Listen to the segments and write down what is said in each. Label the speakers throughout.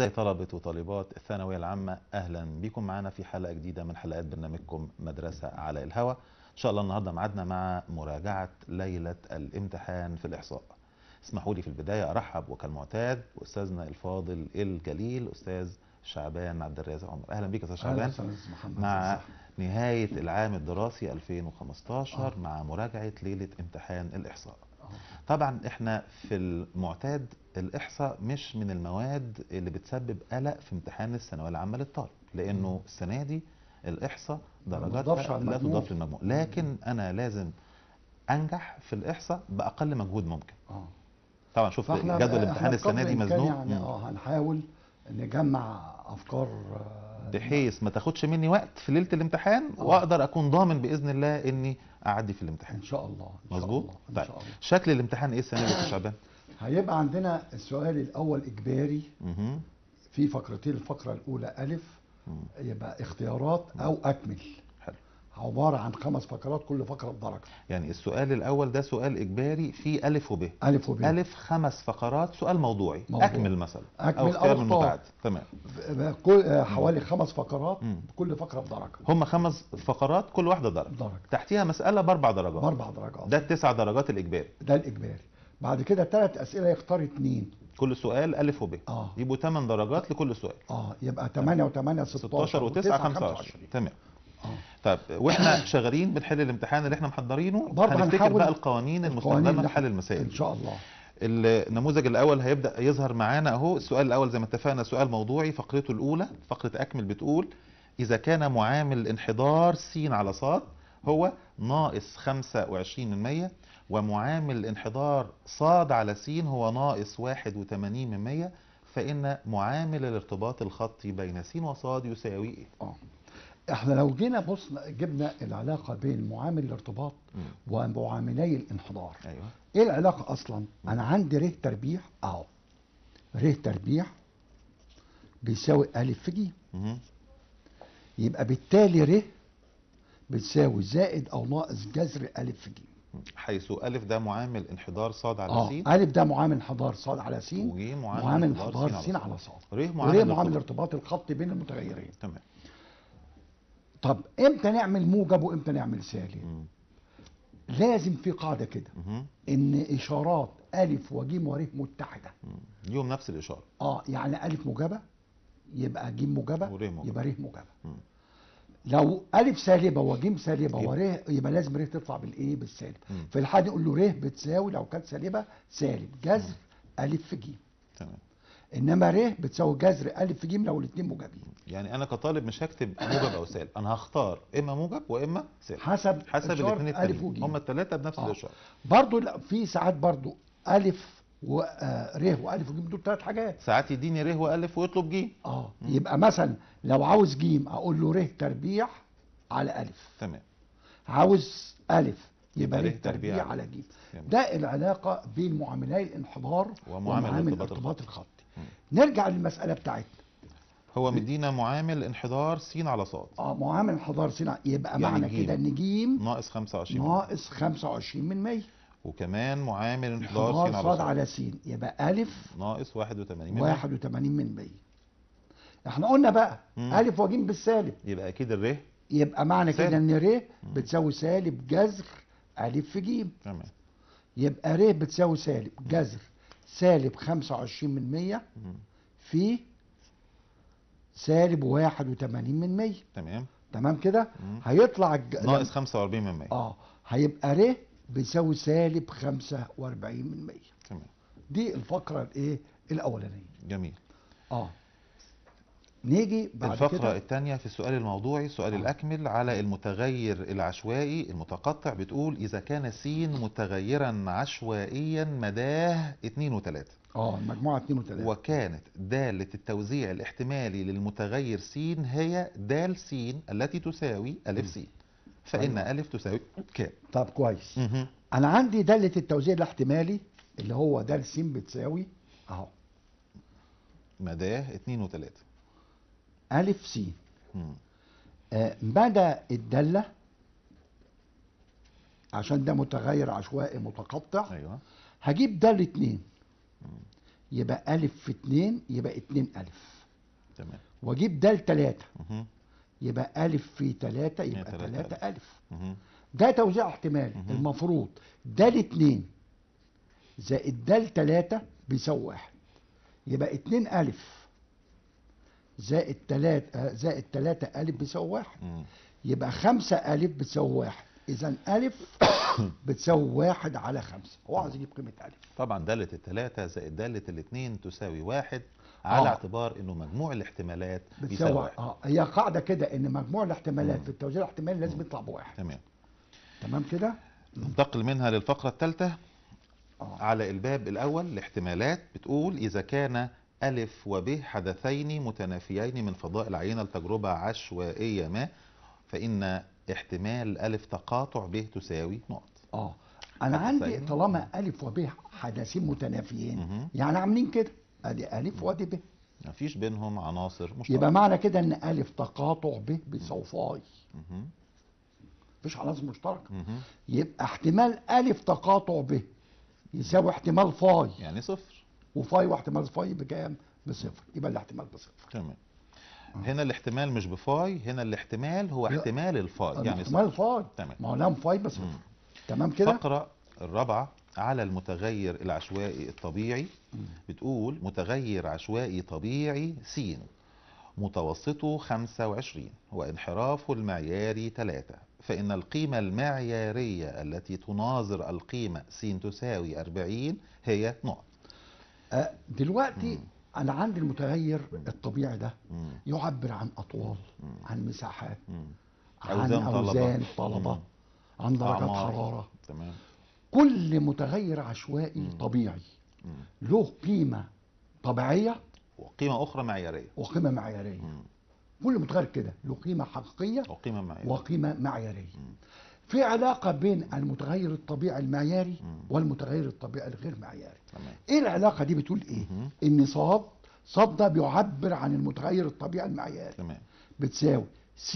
Speaker 1: أعزائي طلبة وطالبات الثانوية العامة أهلا بكم معنا في حلقة جديدة من حلقات برنامجكم مدرسة على الهوى إن شاء الله النهاردة معادنا مع مراجعة ليلة الامتحان في الإحصاء اسمحوا لي في البداية أرحب وكالمعتاد بأستاذنا الفاضل الجليل أستاذ شعبان عبد الرازق عمر أهلا بك يا أستاذ
Speaker 2: أهلا
Speaker 1: شعبان
Speaker 2: وسهلا أستاذ محمد
Speaker 1: مع
Speaker 2: صح.
Speaker 1: نهاية العام الدراسي 2015
Speaker 2: آه.
Speaker 1: مع مراجعة ليلة امتحان الإحصاء
Speaker 2: آه.
Speaker 1: طبعا احنا في المعتاد الإحصاء مش من المواد اللي بتسبب قلق في امتحان الثانوية العامة للطالب لأنه السنة دي الإحصاء
Speaker 2: ما تضافش
Speaker 1: درجاتها
Speaker 2: على
Speaker 1: لا
Speaker 2: المجموع.
Speaker 1: تضاف للمجموع لكن أنا لازم أنجح في الإحصاء بأقل مجهود ممكن
Speaker 2: اه
Speaker 1: طبعا شوف
Speaker 2: فاحنا
Speaker 1: جدول
Speaker 2: احنا
Speaker 1: الامتحان السنة
Speaker 2: بقدر
Speaker 1: دي
Speaker 2: الإمكان
Speaker 1: مزنوق
Speaker 2: يعني
Speaker 1: مم.
Speaker 2: اه هنحاول نجمع افكار آه،
Speaker 1: بحيث ما تاخدش مني وقت في ليله الامتحان
Speaker 2: آه.
Speaker 1: واقدر اكون ضامن باذن الله اني اعدي في الامتحان
Speaker 2: ان شاء الله ان شاء
Speaker 1: مظبوط
Speaker 2: الله ان
Speaker 1: طيب
Speaker 2: شاء الله
Speaker 1: شكل الامتحان ايه السنه دي يا أستاذ شعبان
Speaker 2: هيبقى عندنا السؤال الاول اجباري
Speaker 1: مهم.
Speaker 2: في فقرتين الفقره الاولى الف
Speaker 1: مم.
Speaker 2: يبقى اختيارات او اكمل
Speaker 1: حلو
Speaker 2: عباره عن خمس فقرات كل فقره بدرجه
Speaker 1: يعني السؤال الاول ده سؤال اجباري فيه الف وب
Speaker 2: الف وب
Speaker 1: الف خمس فقرات سؤال موضوعي
Speaker 2: موضوع.
Speaker 1: اكمل مثلا
Speaker 2: أكمل
Speaker 1: او
Speaker 2: أو
Speaker 1: اختيار من
Speaker 2: اختار.
Speaker 1: متعدد تمام
Speaker 2: ب- كل آه، حوالي خمس فقرات
Speaker 1: مم.
Speaker 2: كل فقره بدرجه
Speaker 1: هم خمس فقرات كل واحده درجه
Speaker 2: بدرجه
Speaker 1: تحتيها مساله باربع درجات
Speaker 2: باربع درجات
Speaker 1: ده التسع درجات الاجباري
Speaker 2: ده الاجباري بعد كده ثلاث اسئله يختار اثنين
Speaker 1: كل سؤال الف وب
Speaker 2: اه
Speaker 1: يبقوا 8 درجات لكل سؤال
Speaker 2: اه يبقى 8 و8
Speaker 1: 16 و9 25 تمام
Speaker 2: اه
Speaker 1: طب واحنا شغالين بنحل الامتحان اللي احنا محضرينه
Speaker 2: برضه
Speaker 1: هنفتكر
Speaker 2: هنحاول
Speaker 1: بقى القوانين
Speaker 2: القوانين
Speaker 1: المستخدمه
Speaker 2: اللي
Speaker 1: لحل
Speaker 2: ان
Speaker 1: المسائل
Speaker 2: شاء الله
Speaker 1: النموذج الاول هيبدا يظهر معانا اهو السؤال الاول زي ما اتفقنا سؤال موضوعي فقرته الاولى فقره اكمل بتقول اذا كان معامل انحدار س على ص هو ناقص 25 من 100 ومعامل الانحدار ص على س هو ناقص 81 من 100 فان معامل الارتباط الخطي بين س وص يساوي ايه؟
Speaker 2: اه احنا لو جينا بص جبنا العلاقه بين معامل الارتباط
Speaker 1: مم.
Speaker 2: ومعاملي الانحدار
Speaker 1: ايوه
Speaker 2: ايه العلاقه اصلا انا عندي ر تربيع اهو ر تربيع بيساوي الف في ج
Speaker 1: مهم.
Speaker 2: يبقى بالتالي ر بتساوي زائد او ناقص جذر الف في ج
Speaker 1: حيث ألف ده معامل انحدار صاد على
Speaker 2: اه
Speaker 1: س
Speaker 2: الف ده معامل انحدار ص على س
Speaker 1: وج معامل,
Speaker 2: معامل
Speaker 1: انحدار
Speaker 2: انحدار س
Speaker 1: س
Speaker 2: على ص
Speaker 1: ر
Speaker 2: وريه
Speaker 1: معامل
Speaker 2: معامل
Speaker 1: الارتباط.
Speaker 2: الارتباط الخطي بين المتغيرين
Speaker 1: تمام
Speaker 2: طب امتى نعمل موجب وامتى نعمل سالب
Speaker 1: مم.
Speaker 2: لازم في قاعده كده
Speaker 1: مهم.
Speaker 2: ان اشارات الف وج ور متحده
Speaker 1: مم. ليهم نفس الإشارة
Speaker 2: اه يعني الف موجبه يبقى ج موجبه
Speaker 1: ور موجبة.
Speaker 2: يبقى ر موجبه
Speaker 1: مم.
Speaker 2: لو الف سالبه وج سالبه
Speaker 1: يبقى-
Speaker 2: ور يبقى لازم ر تطلع بالايه بالسالب
Speaker 1: مم.
Speaker 2: في الحاله دي نقول له ر بتساوي لو كانت سالبه سالب جذر الف في ج
Speaker 1: تمام
Speaker 2: انما ر بتساوي جذر الف في ج لو الاثنين موجبين
Speaker 1: يعني أنا كطالب مش هكتب موجب أو سالب أنا هختار إما موجب وإما سالب
Speaker 2: حسب
Speaker 1: حسب
Speaker 2: إشارة
Speaker 1: الاثنين
Speaker 2: الف
Speaker 1: التانيين
Speaker 2: وج
Speaker 1: هم الثلاثة بنفس
Speaker 2: آه.
Speaker 1: الإشارة
Speaker 2: برضو لا في ساعات برضو الف ور والف وج دول ثلاث حاجات
Speaker 1: ساعات يديني ر وألف ويطلب ج
Speaker 2: اه يبقى مثلا لو عاوز جيم اقول له ر تربيع على الف
Speaker 1: تمام
Speaker 2: عاوز الف
Speaker 1: يبقى
Speaker 2: يبقى
Speaker 1: ر
Speaker 2: ر تربيع
Speaker 1: تربيع
Speaker 2: على جيم
Speaker 1: جميل.
Speaker 2: ده العلاقه بين معاملي الانحدار
Speaker 1: ومعامل
Speaker 2: ومعامل
Speaker 1: الارتباط
Speaker 2: الارتباط الخطي
Speaker 1: مم.
Speaker 2: نرجع للمساله بتاعتنا
Speaker 1: هو مدينا معامل انحدار س على ص
Speaker 2: اه معامل انحدار سينا يبقى
Speaker 1: يعني
Speaker 2: معنى
Speaker 1: جيم.
Speaker 2: كده ان جيم
Speaker 1: ناقص 25
Speaker 2: ناقص 25 من 100
Speaker 1: وكمان معامل انحدار
Speaker 2: انحدار
Speaker 1: س
Speaker 2: صاد
Speaker 1: على
Speaker 2: على س يبقى الف
Speaker 1: ص ناقص 81 من
Speaker 2: 81 من 100 احنا قلنا بقى
Speaker 1: مم.
Speaker 2: الف وجيم بالسالب
Speaker 1: يبقى أكيد الر
Speaker 2: يبقى معنى
Speaker 1: سالب.
Speaker 2: كده ان ر بتساوي سالب جذر الف في ج
Speaker 1: تمام
Speaker 2: يبقى ر بتساوي سالب جذر سالب 25 من 100
Speaker 1: مم.
Speaker 2: في سالب 81 من 100
Speaker 1: تمام
Speaker 2: تمام كده
Speaker 1: مم.
Speaker 2: هيطلع الج...
Speaker 1: ناقص 45 من 100
Speaker 2: اه هيبقى ر بيساوي سالب 45 من 100
Speaker 1: تمام
Speaker 2: دي الفقره الايه الاولانيه
Speaker 1: جميل
Speaker 2: اه نيجي بعد
Speaker 1: الفقرة
Speaker 2: كده
Speaker 1: الثانية في السؤال الموضوعي السؤال
Speaker 2: آه.
Speaker 1: الأكمل على المتغير العشوائي المتقطع بتقول إذا كان س متغيرا عشوائيا مداه 2 و3
Speaker 2: اه المجموعه 2 و3
Speaker 1: وكانت دالة التوزيع الاحتمالي للمتغير س هي د س التي تساوي أ س فإن
Speaker 2: أيوة.
Speaker 1: أ تساوي كام؟
Speaker 2: طب كويس
Speaker 1: مهم.
Speaker 2: انا عندي داله التوزيع الاحتمالي اللي هو د س بتساوي اهو
Speaker 1: مداه 2 و3
Speaker 2: الف س آه، مدى الداله عشان ده متغير عشوائي متقطع
Speaker 1: أيوه
Speaker 2: هجيب دالة اتنين يبقى ألف في اتنين يبقى اتنين ألف
Speaker 1: تمام
Speaker 2: وأجيب دال تلاتة
Speaker 1: مهم.
Speaker 2: يبقى ألف في تلاتة يبقى
Speaker 1: تلاتة
Speaker 2: تلاتة ألف
Speaker 1: مهم.
Speaker 2: ده توزيع احتمالي
Speaker 1: مهم.
Speaker 2: المفروض دال اتنين زائد دال تلاتة بيساوي واحد يبقى اتنين ألف زائد تلاتة زائد تلاتة ألف بيساوي واحد
Speaker 1: مم.
Speaker 2: يبقى خمسة ألف بتساوي واحد إذا ألف بتساوي واحد على خمسة هو عايز يجيب قيمة ألف
Speaker 1: طبعا دالة الثلاثة زائد دالة الاثنين تساوي واحد على
Speaker 2: آه.
Speaker 1: اعتبار انه مجموع الاحتمالات بيساوي
Speaker 2: بتساوي
Speaker 1: واحد
Speaker 2: اه هي قاعدة كده إن مجموع الاحتمالات
Speaker 1: مم.
Speaker 2: في التوزيع الاحتمالي لازم يطلع بواحد
Speaker 1: تمام
Speaker 2: تمام كده؟
Speaker 1: ننتقل منها للفقرة الثالثة
Speaker 2: اه
Speaker 1: على الباب الأول الاحتمالات بتقول إذا كان ألف وب حدثين متنافيين من فضاء العينة لتجربة عشوائية ما فإن احتمال ألف تقاطع ب تساوي نقط
Speaker 2: اه انا
Speaker 1: حدثين.
Speaker 2: عندي طالما الف وب حدثين متنافيين
Speaker 1: مهم.
Speaker 2: يعني عاملين كده ادي الف وادي ب
Speaker 1: مفيش بينهم عناصر مشتركة
Speaker 2: يبقى معنى كده ان الف تقاطع ب بيساوي فاي
Speaker 1: مهم.
Speaker 2: مفيش عناصر مشتركه
Speaker 1: مهم.
Speaker 2: يبقى احتمال الف تقاطع ب يساوي احتمال فاي
Speaker 1: يعني صفر
Speaker 2: وفاي واحتمال فاي بكام بصفر يبقى الاحتمال بصفر
Speaker 1: تمام هنا الاحتمال مش بفاي هنا الاحتمال هو
Speaker 2: لا.
Speaker 1: احتمال الفاي يعني
Speaker 2: احتمال
Speaker 1: صفر
Speaker 2: فاي
Speaker 1: تمام.
Speaker 2: ما هو لام فاي بصفر
Speaker 1: مم.
Speaker 2: تمام كده
Speaker 1: الفقرة الرابعة على المتغير العشوائي الطبيعي بتقول متغير عشوائي طبيعي س متوسطه 25 وانحرافه المعياري 3 فإن القيمة المعيارية التي تناظر القيمة س تساوي 40 هي نقط
Speaker 2: آه دلوقتي
Speaker 1: مم.
Speaker 2: انا عندي المتغير الطبيعي ده
Speaker 1: مم.
Speaker 2: يعبر عن اطوال
Speaker 1: مم.
Speaker 2: عن مساحات
Speaker 1: مم.
Speaker 2: عن
Speaker 1: أوزان طلبة.
Speaker 2: اوزان طلبه
Speaker 1: مم.
Speaker 2: عن درجات
Speaker 1: أعمار.
Speaker 2: حراره
Speaker 1: تمام
Speaker 2: كل متغير عشوائي
Speaker 1: مم.
Speaker 2: طبيعي
Speaker 1: مم.
Speaker 2: له قيمه طبيعيه
Speaker 1: وقيمة أخرى معيارية
Speaker 2: وقيمه معياريه
Speaker 1: مم.
Speaker 2: كل متغير كده له قيمه حقيقيه
Speaker 1: وقيمة معيارية
Speaker 2: وقيمه معياريه
Speaker 1: مم.
Speaker 2: في علاقه بين المتغير الطبيعي المعياري
Speaker 1: مم.
Speaker 2: والمتغير الطبيعي الغير معياري
Speaker 1: تمام
Speaker 2: ايه العلاقه دي بتقول ايه
Speaker 1: مهم.
Speaker 2: ان صاد صاد ده بيعبر عن المتغير الطبيعي المعياري
Speaker 1: تمام
Speaker 2: بتساوي س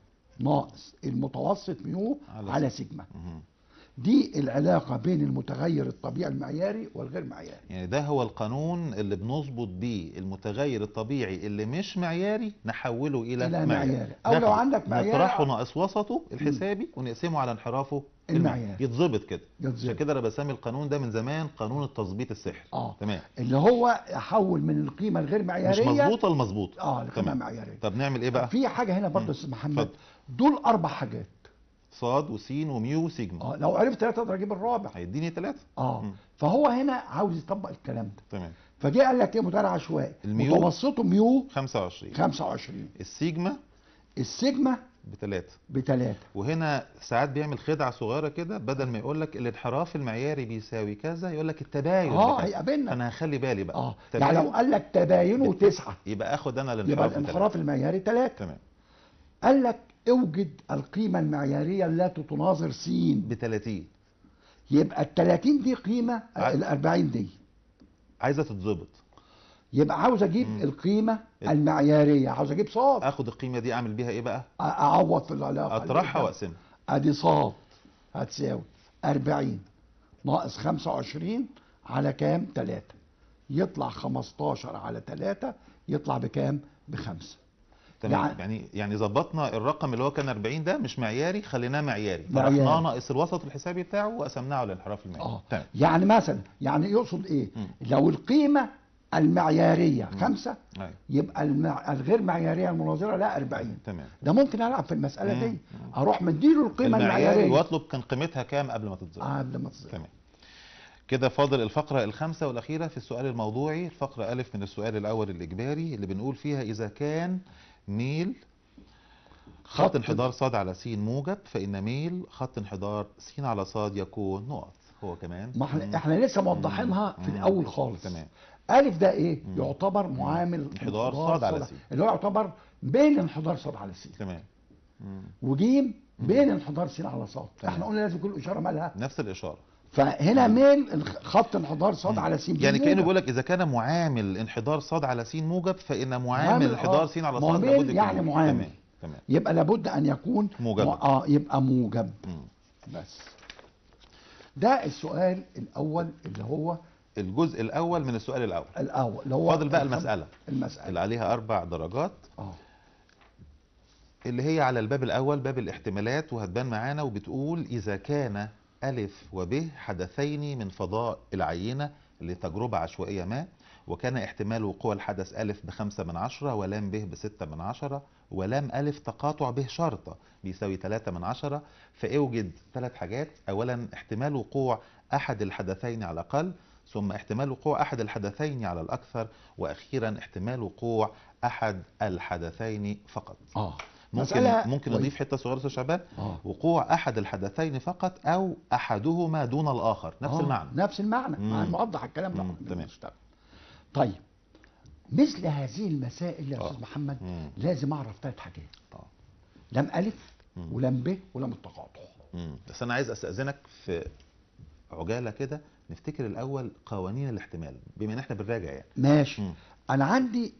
Speaker 2: ناقص المتوسط ميو
Speaker 1: على
Speaker 2: على سيجما
Speaker 1: مهم.
Speaker 2: دي العلاقة بين المتغير الطبيعي المعياري والغير معياري
Speaker 1: يعني ده هو القانون اللي بنظبط بيه المتغير الطبيعي اللي مش معياري نحوله الى,
Speaker 2: إلى
Speaker 1: معياري,
Speaker 2: معياري. أو لو
Speaker 1: ناخده
Speaker 2: عندك معياري-
Speaker 1: نطرحه ناقص وسطه الحسابي ونقسمه على انحرافه
Speaker 2: المعياري.
Speaker 1: يتظبط كده عشان
Speaker 2: يتظبط.
Speaker 1: كده انا بسمي القانون ده من زمان قانون التظبيط السحري
Speaker 2: اه
Speaker 1: تمام
Speaker 2: اللي هو يحول من القيمة الغير
Speaker 1: مش
Speaker 2: معيارية
Speaker 1: مظبوطه لمظبوط
Speaker 2: اه لقيمة
Speaker 1: تمام.
Speaker 2: معيارية
Speaker 1: طب نعمل ايه بقى
Speaker 2: في حاجة هنا برضه
Speaker 1: مم.
Speaker 2: يا استاذ محمد
Speaker 1: اتفضل.
Speaker 2: دول أربع حاجات
Speaker 1: صاد وسين وميو وسيجما
Speaker 2: اه لو عرفت ثلاثة أقدر أجيب الرابع
Speaker 1: هيديني ثلاثة
Speaker 2: اه
Speaker 1: مم.
Speaker 2: فهو هنا عاوز يطبق الكلام ده
Speaker 1: تمام
Speaker 2: فجه قال لك ايه متغير عشوائي
Speaker 1: الميو؟
Speaker 2: متوسطه ميو
Speaker 1: 25
Speaker 2: 25
Speaker 1: السيجما
Speaker 2: السيجما
Speaker 1: بثلاثة
Speaker 2: بثلاثة
Speaker 1: وهنا ساعات بيعمل خدعة صغيرة كده بدل ما يقول لك الانحراف المعياري بيساوي كذا يقول لك التباين
Speaker 2: اه
Speaker 1: بكذا.
Speaker 2: هيقابلنا
Speaker 1: انا هخلي بالي بقى
Speaker 2: اه
Speaker 1: تباين
Speaker 2: يعني لو قال لك تباينه تسعة
Speaker 1: يبقى اخد انا
Speaker 2: يبقى
Speaker 1: الانحراف
Speaker 2: الانحراف المعياري ثلاثة
Speaker 1: تمام
Speaker 2: قال لك اوجد القيمة المعيارية التي تناظر س
Speaker 1: ب 30
Speaker 2: يبقى ال 30 دي قيمة
Speaker 1: ع-
Speaker 2: ال 40 دي
Speaker 1: عايزة تتظبط
Speaker 2: يبقى عاوز اجيب
Speaker 1: مم.
Speaker 2: القيمة المعيارية عاوز اجيب صاد
Speaker 1: اخد القيمة دي اعمل بيها ايه بقى
Speaker 2: أ- اعوض في العلاقة اللي
Speaker 1: اطرحها
Speaker 2: قدام.
Speaker 1: واقسمها
Speaker 2: ادي صاد هتساوي 40 ناقص 25 على كام 3 يطلع 15 على 3 يطلع بكام بخمسة
Speaker 1: تمام
Speaker 2: يعني-
Speaker 1: يعني يعني ظبطنا الرقم اللي هو كان 40 ده مش معياري خليناه معياري
Speaker 2: معياري.
Speaker 1: طرحناه ناقص الوسط الحسابي بتاعه وقسمناه على الانحراف المعياري
Speaker 2: اه
Speaker 1: تمام
Speaker 2: يعني مثلا يعني يقصد ايه
Speaker 1: مم.
Speaker 2: لو القيمة المعيارية خمسة
Speaker 1: أيوة.
Speaker 2: يبقى المع... الغير معيارية المناظرة لا 40
Speaker 1: تمام
Speaker 2: ده ممكن العب في المسألة
Speaker 1: مم.
Speaker 2: دي اروح مديله القيمة
Speaker 1: المعياري
Speaker 2: المعيارية
Speaker 1: واطلب كان قيمتها كام قبل ما تتظبط
Speaker 2: آه، قبل ما تصير
Speaker 1: تمام كده فاضل الفقرة الخامسة والأخيرة في السؤال الموضوعي الفقرة ألف من السؤال الأول الإجباري اللي بنقول فيها إذا كان ميل خط
Speaker 2: خط-
Speaker 1: انحدار صاد على س موجب فإن ميل خط انحدار س على صاد يكون نقط هو كمان
Speaker 2: ما احنا
Speaker 1: مم.
Speaker 2: احنا لسه موضحينها في
Speaker 1: مم.
Speaker 2: الاول خالص
Speaker 1: تمام
Speaker 2: الف ده ايه
Speaker 1: مم.
Speaker 2: يعتبر معامل
Speaker 1: انحدار صاد على س.
Speaker 2: اللي هو يعتبر بين انحدار صاد على س
Speaker 1: تمام مم.
Speaker 2: وجيم بين انحدار س على صاد
Speaker 1: تمام.
Speaker 2: احنا قلنا لازم كل اشاره مالها
Speaker 1: نفس الإشارة
Speaker 2: فهنا ميل الخ- خط انحدار صاد
Speaker 1: مم.
Speaker 2: على س
Speaker 1: يعني
Speaker 2: موجب.
Speaker 1: كأنه بيقول لك إذا كان معامل انحدار صاد على س موجب فإن معامل
Speaker 2: معامل،
Speaker 1: انحدار
Speaker 2: آه.
Speaker 1: س على
Speaker 2: ما هو
Speaker 1: صاد
Speaker 2: ميل
Speaker 1: لابد يكون
Speaker 2: يعني
Speaker 1: موجب.
Speaker 2: معامل.
Speaker 1: تمام تمام
Speaker 2: يبقى لابد ان يكون
Speaker 1: موجب.
Speaker 2: مع- اه يبقى موجب
Speaker 1: مم.
Speaker 2: بس ده السؤال الاول اللي هو
Speaker 1: الجزء الاول من السؤال الاول
Speaker 2: الاول اللي هو
Speaker 1: فاضل بقى
Speaker 2: الخم-
Speaker 1: المساله
Speaker 2: المساله
Speaker 1: اللي عليها اربع درجات
Speaker 2: اه
Speaker 1: اللي هي على الباب الأول باب الاحتمالات وهتبان معانا وبتقول إذا كان ألف وب حدثين من فضاء العينة لتجربة عشوائية ما وكان احتمال وقوع الحدث ألف بخمسة من عشرة ولام ب بستة من عشرة ولام ألف تقاطع به شرطة بيساوي تلاتة من عشرة فاوجد ثلاث حاجات أولا احتمال وقوع أحد الحدثين على الأقل ثم احتمال وقوع أحد الحدثين على الأكثر وأخيرا احتمال وقوع أحد الحدثين فقط
Speaker 2: اه
Speaker 1: ممكن
Speaker 2: مسألة
Speaker 1: ممكن
Speaker 2: كويس.
Speaker 1: نضيف حته صغيره يا أستاذ شعبان
Speaker 2: اه
Speaker 1: وقوع احد الحدثين فقط او احدهما دون الاخر نفس
Speaker 2: آه،
Speaker 1: المعنى
Speaker 2: نفس المعنى مع
Speaker 1: مم.
Speaker 2: موضح الكلام ده
Speaker 1: مم، تمام.
Speaker 2: بنشتغل. طيب مثل هذه المسائل يا
Speaker 1: آه.
Speaker 2: استاذ محمد
Speaker 1: مم.
Speaker 2: لازم اعرف ثلاث حاجات
Speaker 1: آه.
Speaker 2: لام الف
Speaker 1: مم.
Speaker 2: ولام ب ولام التقاطع
Speaker 1: مم. بس انا عايز استاذنك في عجاله كده نفتكر الاول قوانين الاحتمال بما ان احنا بنراجع يعني
Speaker 2: ماشي
Speaker 1: مم.
Speaker 2: انا عندي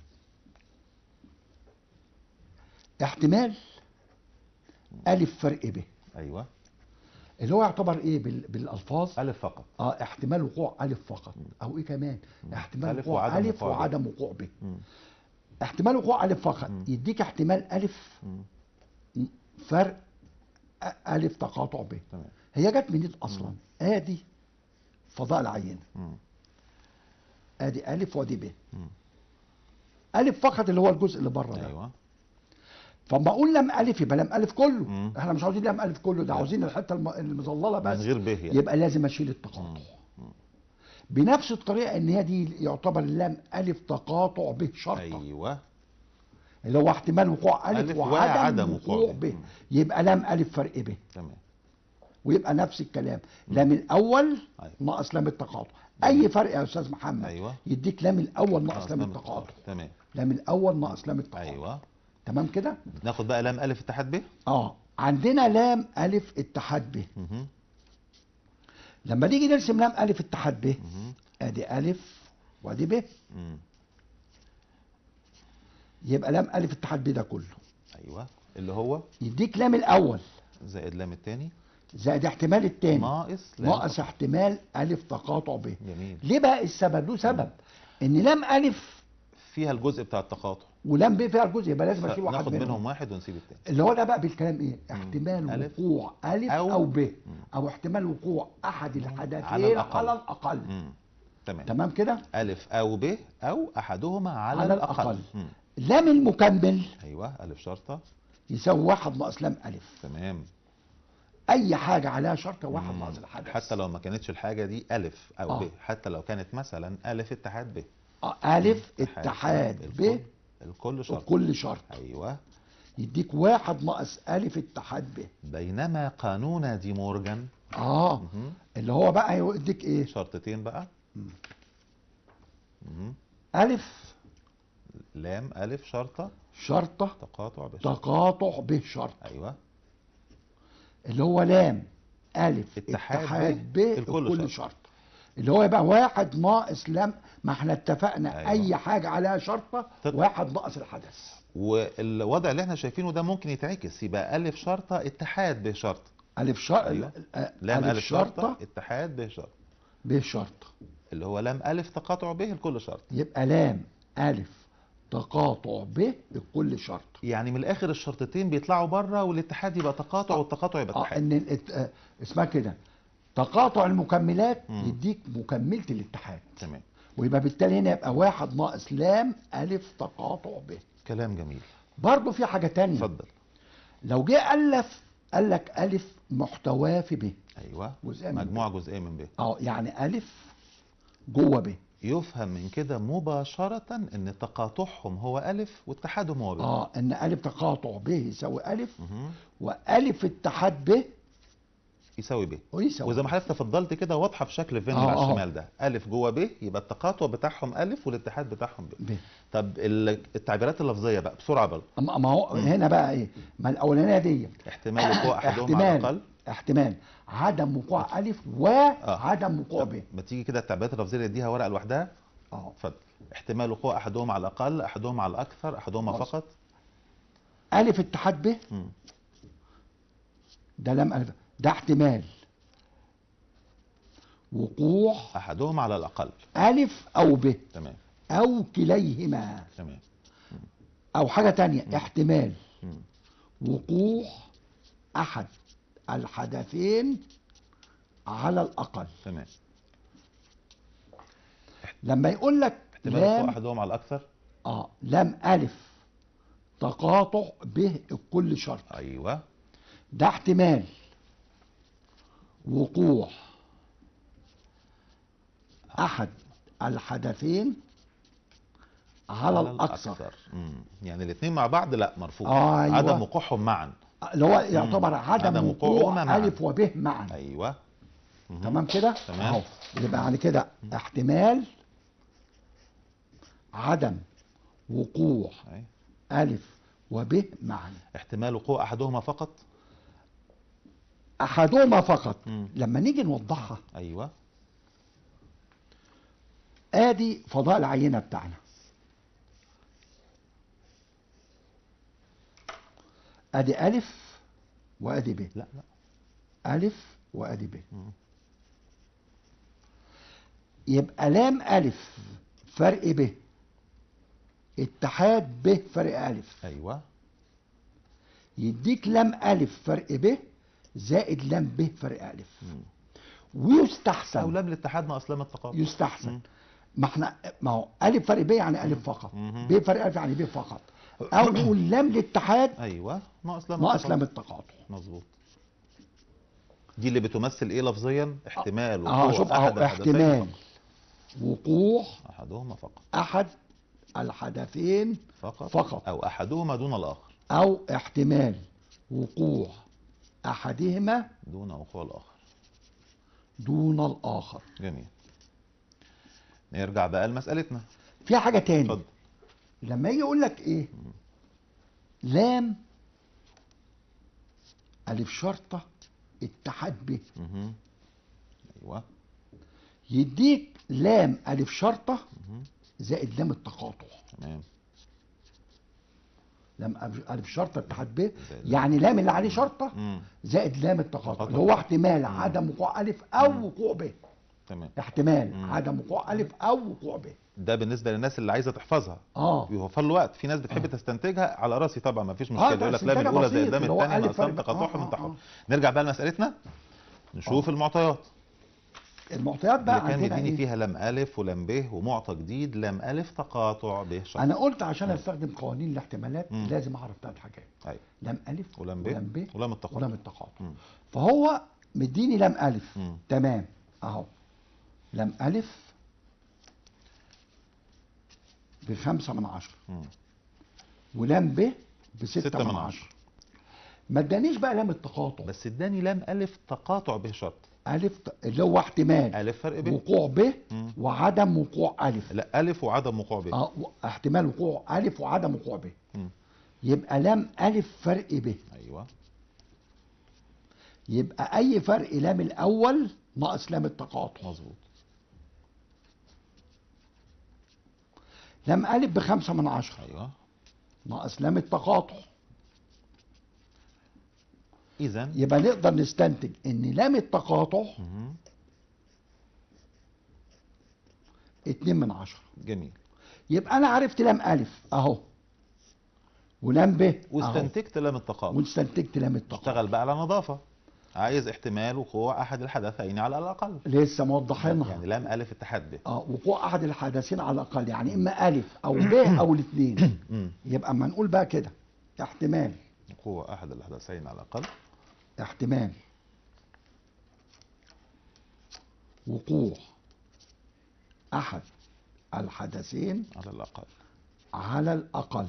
Speaker 2: احتمال الف فرق ب
Speaker 1: ايوه
Speaker 2: اللي هو يعتبر ايه بال- بالالفاظ
Speaker 1: الف فقط
Speaker 2: اه احتمال وقوع الف فقط او ايه كمان احتمال
Speaker 1: ألف
Speaker 2: وقوع
Speaker 1: وعدم
Speaker 2: الف
Speaker 1: وقوع ب.
Speaker 2: وعدم وقوع ب
Speaker 1: مم.
Speaker 2: احتمال وقوع الف فقط
Speaker 1: مم.
Speaker 2: يديك احتمال الف
Speaker 1: مم.
Speaker 2: فرق أ- الف تقاطع ب
Speaker 1: تمام
Speaker 2: هي جت منين اصلا ادي فضاء العينه
Speaker 1: مم.
Speaker 2: ادي الف وادي ب
Speaker 1: مم.
Speaker 2: الف فقط اللي هو الجزء اللي بره ده
Speaker 1: ايوه
Speaker 2: فما اقول لام الف يبقى لام الف كله
Speaker 1: مم.
Speaker 2: احنا مش عاوزين لام الف كله ده
Speaker 1: لا.
Speaker 2: عاوزين الحته الم- المظلله
Speaker 1: من
Speaker 2: بس
Speaker 1: غير به يعني
Speaker 2: يبقى لازم اشيل التقاطع بنفس الطريقه ان هي دي يعتبر لام الف تقاطع به شرطه
Speaker 1: ايوه
Speaker 2: اللي هو احتمال وقوع الف,
Speaker 1: ألف
Speaker 2: وعدم,
Speaker 1: وعدم
Speaker 2: وقوع
Speaker 1: وقوع
Speaker 2: ب
Speaker 1: ب.
Speaker 2: يبقى لام الف فرق ب
Speaker 1: تمام
Speaker 2: ويبقى نفس الكلام لام الاول
Speaker 1: أيوة.
Speaker 2: ناقص لام التقاطع اي فرق يا استاذ محمد
Speaker 1: ايوه
Speaker 2: يديك لام الاول ناقص
Speaker 1: ناقص
Speaker 2: لام
Speaker 1: لام
Speaker 2: التقاطع
Speaker 1: تمام
Speaker 2: لام الاول ناقص لام التقاطع
Speaker 1: ايوه
Speaker 2: تمام كده
Speaker 1: ناخد بقى لام الف اتحاد ب
Speaker 2: اه عندنا لام الف اتحاد ب
Speaker 1: مهم.
Speaker 2: لما نيجي نرسم لام الف اتحاد ب
Speaker 1: مهم.
Speaker 2: ادي الف وادي ب
Speaker 1: مم.
Speaker 2: يبقى لام الف اتحاد ب ده كله
Speaker 1: ايوه اللي هو
Speaker 2: يديك لام الاول
Speaker 1: زائد لام التاني
Speaker 2: زائد احتمال التاني
Speaker 1: ناقص لام
Speaker 2: ناقص
Speaker 1: تقاطع.
Speaker 2: احتمال الف تقاطع ب
Speaker 1: جميل
Speaker 2: ليه بقى السبب له سبب ان لام الف
Speaker 1: فيها الجزء بتاع التقاطع
Speaker 2: ولام ب فيها الجزء يبقى لازم اشيل واحد
Speaker 1: ناخد
Speaker 2: منهم
Speaker 1: منهم واحد ونسيب التاني
Speaker 2: اللي هو ده بقى بالكلام ايه احتمال
Speaker 1: ألف
Speaker 2: وقوع الف
Speaker 1: أو-
Speaker 2: او, ب او احتمال وقوع احد الحدثين
Speaker 1: على الأقل.
Speaker 2: على الاقل
Speaker 1: مم. تمام
Speaker 2: تمام كده
Speaker 1: ألف أو ب أو أحدهما على,
Speaker 2: على
Speaker 1: الأقل,
Speaker 2: الأقل.
Speaker 1: مم.
Speaker 2: لام المكمل
Speaker 1: أيوه ألف شرطة
Speaker 2: يساوي واحد ناقص لام الف
Speaker 1: تمام
Speaker 2: اي حاجه عليها شرطه واحد
Speaker 1: مم.
Speaker 2: ناقص الحدث
Speaker 1: حتى لو ما كانتش الحاجة دي ألف أو
Speaker 2: آه.
Speaker 1: ب حتى لو كانت مثلا ألف اتحاد ب
Speaker 2: آه، الف اتحاد ب
Speaker 1: الكل, الكل شرط
Speaker 2: وكل شرط
Speaker 1: أيوه
Speaker 2: يديك واحد ناقص الف اتحاد ب
Speaker 1: بينما قانون دي مورجان
Speaker 2: اه
Speaker 1: مهم.
Speaker 2: اللي هو بقى يديك ايه
Speaker 1: شرطتين بقى مهم.
Speaker 2: الف
Speaker 1: لام ألف شرطة
Speaker 2: شرطه
Speaker 1: تقاطع بشرط
Speaker 2: تقاطع به شرط
Speaker 1: أيوه
Speaker 2: اللي هو لام الف
Speaker 1: اتحاد
Speaker 2: اتحاد
Speaker 1: ب
Speaker 2: ب
Speaker 1: الكل
Speaker 2: كل
Speaker 1: شرط.
Speaker 2: شرط اللي هو يبقى واحد ناقص لام ما احنا اتفقنا
Speaker 1: أيوة.
Speaker 2: اي حاجه عليها شرطه
Speaker 1: تط-
Speaker 2: واحد ناقص الحدث
Speaker 1: والوضع اللي احنا شايفينه ده ممكن يتعكس يبقى ألف شرطة اتحاد بشرط
Speaker 2: الف شرط
Speaker 1: أيوة.
Speaker 2: آه،
Speaker 1: لام
Speaker 2: الف
Speaker 1: ألف شرطة
Speaker 2: شرطه
Speaker 1: اتحاد بشرط
Speaker 2: ب شرط
Speaker 1: اللي هو لام ألف تقاطع به الكل شرط
Speaker 2: يبقى لام الف تقاطع ب لكل شرط
Speaker 1: يعني من الآخر الشرطتين بيطلعوا بره والاتحاد يبقى تقاطع والتقاطع يبقى
Speaker 2: اه
Speaker 1: اتحاد
Speaker 2: ان الات- آه، اسمها كده تقاطع المكملات
Speaker 1: مم.
Speaker 2: يديك مكمله الاتحاد
Speaker 1: تمام
Speaker 2: ويبقى بالتالي هنا يبقى واحد ناقص لام الف تقاطع ب
Speaker 1: كلام جميل
Speaker 2: برضه في حاجه تانية
Speaker 1: اتفضل
Speaker 2: لو جه الف قال لك الف محتواه في ب
Speaker 1: ايوه
Speaker 2: جزئية من
Speaker 1: مجموعة جزئية من ب
Speaker 2: اه يعني الف جوه ب
Speaker 1: يفهم من كده مباشرة ان تقاطعهم هو ألف واتحادهم هو ب
Speaker 2: اه ان الف تقاطع ب يساوي الف
Speaker 1: مهم.
Speaker 2: والف اتحاد ب
Speaker 1: يساوي ب
Speaker 2: ويساوي
Speaker 1: وزي ما حضرتك تفضلت كده واضحة في شكل الفينير
Speaker 2: آه،
Speaker 1: على
Speaker 2: آه.
Speaker 1: الشمال ده ألف جوه ب يبقى التقاطع بتاعهم ألف والاتحاد بتاعهم ب
Speaker 2: ب
Speaker 1: طب ال- التعبيرات اللفظية بقى بسرعة بقى
Speaker 2: اما ما هو هنا بقى ايه ما الاولانيه دي
Speaker 1: احتمال وقوع أحدهم على الأقل
Speaker 2: احتمال احتمال عدم وقوع الف وعدم وقوع
Speaker 1: طب
Speaker 2: ب
Speaker 1: ما تيجي كده التعبيرات اللفظية اللي اديها ورقة لوحدها
Speaker 2: اه
Speaker 1: اتفضل احتمال وقوع أحدهم على الأقل أحدهم على الأكثر أحدهما
Speaker 2: خلاص.
Speaker 1: فقط
Speaker 2: الف اتحاد ب
Speaker 1: مم.
Speaker 2: ده لام الف ده احتمال وقوع
Speaker 1: احدهما على الاقل
Speaker 2: ألف أو ب
Speaker 1: تمام
Speaker 2: أو كليهما
Speaker 1: تمام
Speaker 2: أو حاجة تانية احتمال
Speaker 1: مم.
Speaker 2: وقوع أحد الحدثين على الأقل
Speaker 1: تمام
Speaker 2: لما يقول لك
Speaker 1: احتمال وقوع
Speaker 2: لام
Speaker 1: احدهما على الاكثر
Speaker 2: اه لام ألف تقاطع به الكل شرط
Speaker 1: ايوه
Speaker 2: ده احتمال وقوع أحد الحدثين على الأكثر
Speaker 1: مم. يعني الاثنين مع بعض لا مرفوض
Speaker 2: آه، أيوة.
Speaker 1: عدم وقوعهم معا
Speaker 2: اللي هو يعتبر عدم,
Speaker 1: عدم وقوعهما
Speaker 2: وقوع
Speaker 1: معا.
Speaker 2: ألف وب معا
Speaker 1: ايوه مهم.
Speaker 2: تمام كده
Speaker 1: تمام.
Speaker 2: اهو يبقى يعني كده احتمال عدم وقوع
Speaker 1: أي.
Speaker 2: ألف وب معا
Speaker 1: احتمال وقوع احدهما فقط
Speaker 2: أحدهما فقط
Speaker 1: مم.
Speaker 2: لما نيجي نوضحها
Speaker 1: ايوه
Speaker 2: ادي فضاء العينه بتاعنا ادي الف وادي ب
Speaker 1: لا لا
Speaker 2: الف وادي ب
Speaker 1: مم.
Speaker 2: يبقى لام الف فرق ب اتحاد ب فرق الف
Speaker 1: ايوه
Speaker 2: يديك لام الف فرق ب زائد لام ب فرق الف
Speaker 1: مم. او
Speaker 2: ويستحسن
Speaker 1: لام الاتحاد ناقص لام التقاطع
Speaker 2: يستحسن
Speaker 1: مم.
Speaker 2: ما احنا ما هو الف فرق ب يعني الف فقط
Speaker 1: مم.
Speaker 2: ب فرق الف يعني ب فقط او نقول لام الاتحاد
Speaker 1: ايوه ناقص لام
Speaker 2: ناقص
Speaker 1: التقاطع.
Speaker 2: لام التقاطع
Speaker 1: مظبوط دي اللي بتمثل ايه لفظيا احتمال وقوع
Speaker 2: اه شوف
Speaker 1: احد
Speaker 2: اهو
Speaker 1: الحدثين
Speaker 2: احتمال
Speaker 1: فقط.
Speaker 2: وقوع
Speaker 1: احدهما فقط
Speaker 2: احد الحدثين
Speaker 1: فقط
Speaker 2: فقط.
Speaker 1: او احدهما دون الاخر
Speaker 2: او احتمال وقوع احدهما
Speaker 1: دون وقوع الاخر
Speaker 2: دون الاخر
Speaker 1: جميل نرجع بقى لمسألتنا
Speaker 2: في حاجه تاني
Speaker 1: اتفضل
Speaker 2: لما يجي يقول لك ايه لام الف شرطه اتحاد ب
Speaker 1: مهم. ايوه
Speaker 2: يديك لام الف شرطه
Speaker 1: مهم.
Speaker 2: زائد لام التقاطع
Speaker 1: تمام
Speaker 2: لام ألف- الف شرطه اتحاد ب
Speaker 1: زائد
Speaker 2: يعني لام اللي عليه شرطه
Speaker 1: مم.
Speaker 2: زائد لام التقاطع
Speaker 1: تقاطع.
Speaker 2: اللي هو احتمال عدم وقوع الف او وقوع ب
Speaker 1: تمام
Speaker 2: احتمال
Speaker 1: مم.
Speaker 2: عدم وقوع الف او وقوع ب
Speaker 1: ده بالنسبه للناس اللي عايزه تحفظها
Speaker 2: اه
Speaker 1: بيوفر له وقت في ناس بتحب تستنتجها على راسي طبعا ما فيش
Speaker 2: آه،
Speaker 1: مشكله
Speaker 2: ده
Speaker 1: يقول لك لام
Speaker 2: استنتاج
Speaker 1: الاولى زي
Speaker 2: بسيط،
Speaker 1: لام
Speaker 2: اللي هو
Speaker 1: الثانيه
Speaker 2: ألف
Speaker 1: ناقص لام
Speaker 2: فرق-
Speaker 1: تقاطعهم
Speaker 2: آه،
Speaker 1: من
Speaker 2: آه،
Speaker 1: تحت
Speaker 2: آه.
Speaker 1: نرجع بقى لمسألتنا نشوف المعطيات
Speaker 2: المعطيات
Speaker 1: اللي
Speaker 2: بقى
Speaker 1: كان
Speaker 2: عندنا
Speaker 1: مديني
Speaker 2: إيه؟
Speaker 1: فيها لام الف ولام ب ومعطى جديد لام الف تقاطع ب شرط
Speaker 2: انا قلت عشان استخدم قوانين الاحتمالات
Speaker 1: مم.
Speaker 2: لازم اعرف ثلاث حاجات
Speaker 1: ايوه
Speaker 2: لام الف
Speaker 1: ولام ب
Speaker 2: ولام ب
Speaker 1: ولام التقاطع
Speaker 2: ولام التقاطع
Speaker 1: مم.
Speaker 2: فهو مديني لام الف
Speaker 1: مم.
Speaker 2: تمام اهو لام الف بخمسة من عشرة
Speaker 1: مم.
Speaker 2: ولام ب بستة
Speaker 1: ستة
Speaker 2: من
Speaker 1: من
Speaker 2: عشرة
Speaker 1: عشرة.
Speaker 2: ما ادانيش بقى لام التقاطع
Speaker 1: بس اداني لام الف تقاطع ب شرط
Speaker 2: الف ت- اللي هو احتمال
Speaker 1: الف فرق ب
Speaker 2: وقوع ب
Speaker 1: مم.
Speaker 2: وعدم وقوع الف
Speaker 1: لا الف وعدم وقوع ب
Speaker 2: اه و- احتمال وقوع الف وعدم وقوع ب
Speaker 1: مم.
Speaker 2: يبقى لام الف فرق ب
Speaker 1: ايوه
Speaker 2: يبقى اي فرق لام الاول ناقص لام التقاطع
Speaker 1: مظبوط
Speaker 2: لام الف بخمسة من عشرة
Speaker 1: ايوه
Speaker 2: ناقص لام التقاطع
Speaker 1: اذا
Speaker 2: يبقى نقدر نستنتج ان لام التقاطع
Speaker 1: مهم.
Speaker 2: اتنين من عشرة
Speaker 1: جميل
Speaker 2: يبقى انا عرفت لام الف اهو ولام ب اهو
Speaker 1: واستنتجت لام التقاطع
Speaker 2: واستنتجت لام التقاطع
Speaker 1: اشتغل بقى على نظافه عايز احتمال وقوع احد الحدثين على الاقل
Speaker 2: لسه موضحينها
Speaker 1: يعني لام الف اتحاد ب
Speaker 2: اه وقوع احد الحدثين على الاقل يعني اما الف او ب او الاثنين
Speaker 1: مم.
Speaker 2: يبقى اما نقول بقى كده احتمال
Speaker 1: وقوع احد الحدثين على الاقل
Speaker 2: احتمال وقوع احد الحدثين
Speaker 1: على الاقل
Speaker 2: على الاقل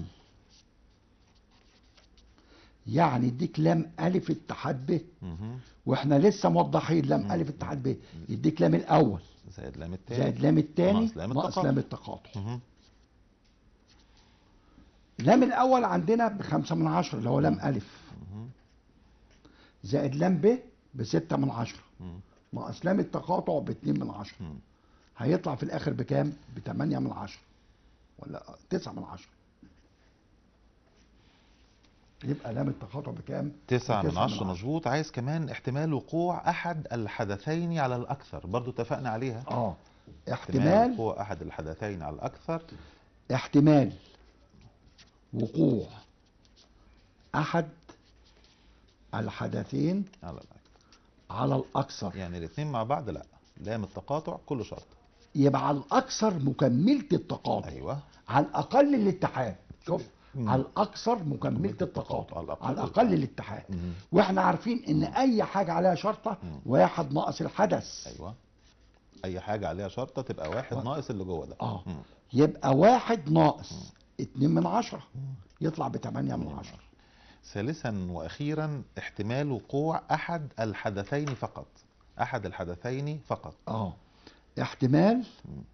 Speaker 2: يعني يديك لام الف اتحاد ب
Speaker 1: مهم.
Speaker 2: واحنا لسه موضحين لام الف اتحاد ب يديك لام الاول
Speaker 1: زائد لام التاني
Speaker 2: زائد لام الثاني
Speaker 1: ناقص لام
Speaker 2: ناقص
Speaker 1: التقاطع.
Speaker 2: لام التقاطع
Speaker 1: مهم.
Speaker 2: لام الاول عندنا بخمسة من عشرة اللي هو لام الف
Speaker 1: مهم.
Speaker 2: زائد لام ب بستة من عشرة
Speaker 1: مم.
Speaker 2: ناقص لام التقاطع باتنين من عشرة
Speaker 1: مم.
Speaker 2: هيطلع في الاخر بكام بتمانية من عشرة ولا تسعة من عشرة يبقى لام التقاطع بكام
Speaker 1: تسعة من
Speaker 2: تسعة
Speaker 1: عشرة مظبوط عايز كمان احتمال وقوع أحد الحدثين على الأكثر برضو اتفقنا عليها
Speaker 2: اه
Speaker 1: احتمال
Speaker 2: احتمال
Speaker 1: وقوع أحد الحدثين على الأكثر
Speaker 2: احتمال وقوع احد الحدثين
Speaker 1: على الأكثر
Speaker 2: على الاكثر
Speaker 1: يعني الاثنين مع بعض لا لام التقاطع كله شرط
Speaker 2: يبقى على الاكثر مكمله التقاطع
Speaker 1: أيوه
Speaker 2: على الاقل الاتحاد شوف
Speaker 1: مم.
Speaker 2: على الاكثر مكمله التقاطع
Speaker 1: على الأقل
Speaker 2: على الاقل الاتحاد
Speaker 1: مم.
Speaker 2: واحنا عارفين ان اي حاجه عليها شرطه
Speaker 1: مم.
Speaker 2: واحد ناقص الحدث
Speaker 1: أيوه أي حاجة عليها شرطة تبقى واحد
Speaker 2: و-
Speaker 1: ناقص اللي جوه ده
Speaker 2: اه
Speaker 1: مم.
Speaker 2: يبقى واحد ناقص اتنين من عشرة يطلع بتمانية من عشرة
Speaker 1: ثالثا وأخيرا احتمال وقوع أحد الحدثين فقط أحد الحدثين فقط
Speaker 2: اه احتمال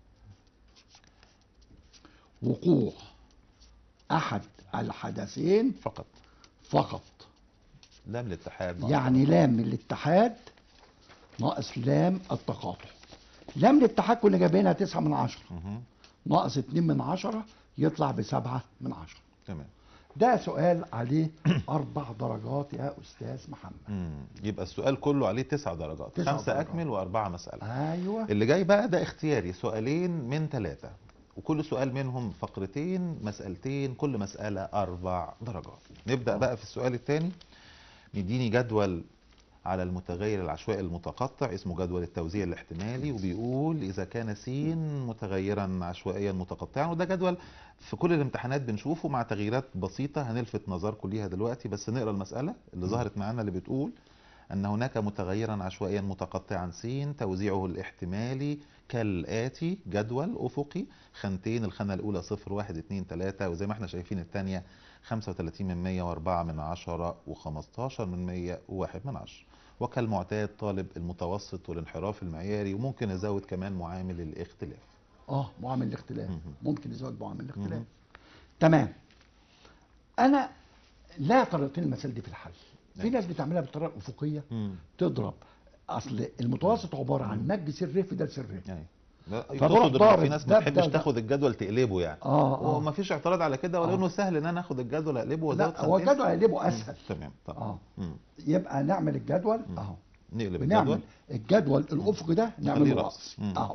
Speaker 2: وقوع احد الحدثين
Speaker 1: فقط
Speaker 2: فقط
Speaker 1: لام الاتحاد ناقص.
Speaker 2: يعني لام الاتحاد ناقص لام التقاطع لام الاتحاد كنا جايبينها تسعة من عشرة
Speaker 1: مهم.
Speaker 2: ناقص اتنين من عشرة يطلع بسبعة من عشرة
Speaker 1: تمام
Speaker 2: ده سؤال عليه أربع درجات يا أستاذ محمد
Speaker 1: مم. يبقى السؤال كله عليه تسع درجات
Speaker 2: تسع
Speaker 1: خمسة
Speaker 2: درجات.
Speaker 1: أكمل وأربعة مسألة
Speaker 2: أيوه
Speaker 1: اللي جاي بقى ده اختياري سؤالين من ثلاثة وكل سؤال منهم فقرتين مسألتين كل مسألة أربع درجات نبدأ بقى في السؤال الثاني مديني جدول على المتغير العشوائي المتقطع اسمه جدول التوزيع الاحتمالي وبيقول إذا كان س متغيرا عشوائيا متقطعا وده جدول في كل الامتحانات بنشوفه مع تغييرات بسيطة هنلفت نظركم ليها دلوقتي بس نقرا المسألة اللي ظهرت معانا اللي بتقول أن هناك متغيرا عشوائيا متقطعا س توزيعه الاحتمالي كالآتي جدول أفقي خانتين الخانة الأولى صفر واحد اتنين تلاتة وزي ما احنا شايفين التانية خمسة وتلاتين من مية وأربعة من عشرة وخمستاشر من مية وواحد من عشرة وكالمعتاد طالب المتوسط والانحراف المعياري وممكن نزود كمان معامل الاختلاف
Speaker 2: اه معامل الاختلاف
Speaker 1: مهم.
Speaker 2: ممكن نزود معامل الاختلاف
Speaker 1: مهم.
Speaker 2: تمام انا لا طريقتين المسائل دي في الحل في
Speaker 1: نعم.
Speaker 2: ناس بتعملها بالطريقه الافقيه
Speaker 1: مم.
Speaker 2: تضرب اصل المتوسط عباره عن نج سر في ده سر
Speaker 1: يعني لا،
Speaker 2: فبروح
Speaker 1: تقصد إن
Speaker 2: ضارب
Speaker 1: في ناس
Speaker 2: ده
Speaker 1: ما
Speaker 2: بده
Speaker 1: تحبش
Speaker 2: ده.
Speaker 1: تاخد الجدول تقلبه يعني
Speaker 2: اه اه
Speaker 1: وما فيش اعتراض على كده ولا
Speaker 2: آه.
Speaker 1: انه سهل ان انا اخد الجدول اقلبه وازود
Speaker 2: لا هو
Speaker 1: خانتين؟
Speaker 2: الجدول هيقلبه اسهل
Speaker 1: تمام طب
Speaker 2: اه
Speaker 1: مم.
Speaker 2: يبقى نعمل الجدول
Speaker 1: مم.
Speaker 2: اهو
Speaker 1: نقلب
Speaker 2: بنعمل
Speaker 1: الجدول
Speaker 2: الجدول الافقي ده
Speaker 1: نخليه
Speaker 2: نعمله
Speaker 1: رأس.
Speaker 2: رأس
Speaker 1: مم.
Speaker 2: اهو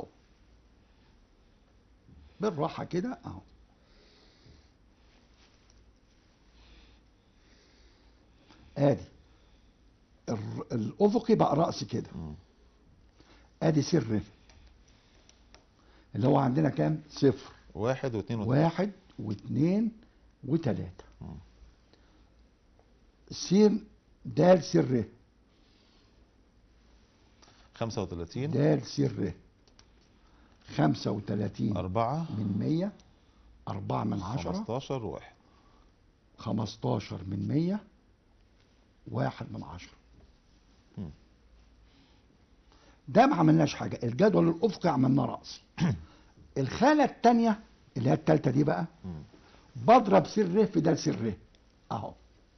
Speaker 2: بالراحه كده اهو ادي الر- الافقي بقى رأس كده
Speaker 1: مم.
Speaker 2: ادي سر اللي هو عندنا كام صفر
Speaker 1: واحد واثنين وثلاثة
Speaker 2: واحد واثنين وثلاثة
Speaker 1: مم.
Speaker 2: سين دال سر
Speaker 1: 35
Speaker 2: دال سر خمسة وثلاثين
Speaker 1: 4
Speaker 2: من مية أربعة من عشرة
Speaker 1: 15 واحد
Speaker 2: خمستاشر من مية واحد من عشرة
Speaker 1: مم.
Speaker 2: ده ما عملناش حاجة الجدول الأفقي عملناه رأسي الخانة التانية اللي هي التالتة دي بقى
Speaker 1: مم.
Speaker 2: بضرب سر في ده سر اهو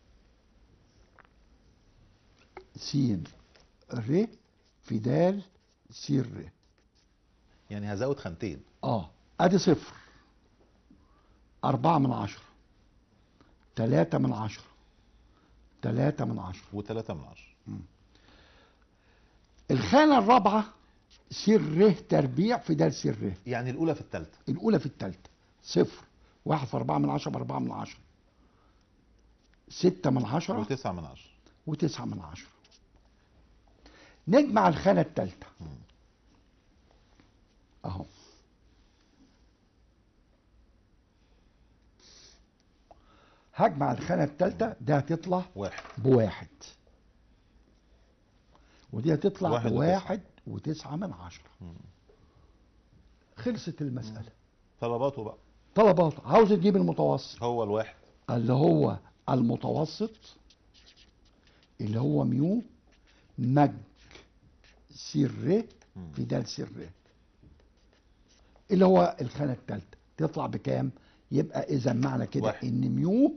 Speaker 2: سين ر في دال سر
Speaker 1: يعني هزود خانتين
Speaker 2: اه ادي صفر أربعة من عشرة تلاتة من عشرة تلاتة من عشرة
Speaker 1: وثلاثة من عشرة
Speaker 2: الخانة الرابعة سر تربيع في دال سر
Speaker 1: يعني الأولى في الثالثة
Speaker 2: الأولى في التالتة صفر واحد في أربعة من عشرة بأربعة من عشرة ستة من عشرة
Speaker 1: وتسعة من عشرة
Speaker 2: وتسعة من عشرة نجمع الخانة التالتة
Speaker 1: مم.
Speaker 2: اهو هجمع الخانة التالتة ده هتطلع
Speaker 1: واحد
Speaker 2: بواحد ودي هتطلع
Speaker 1: واحد
Speaker 2: بواحد وتسعة من عشرة
Speaker 1: مم.
Speaker 2: خلصت المسألة
Speaker 1: طلباته بقى
Speaker 2: طلبات عاوز تجيب المتوسط
Speaker 1: هو الواحد
Speaker 2: اللي هو المتوسط اللي هو ميو مج سر
Speaker 1: مم.
Speaker 2: في دال سر اللي هو الخانة الثالثة تطلع بكام؟ يبقى إذا معنى كده
Speaker 1: واحد.
Speaker 2: إن ميو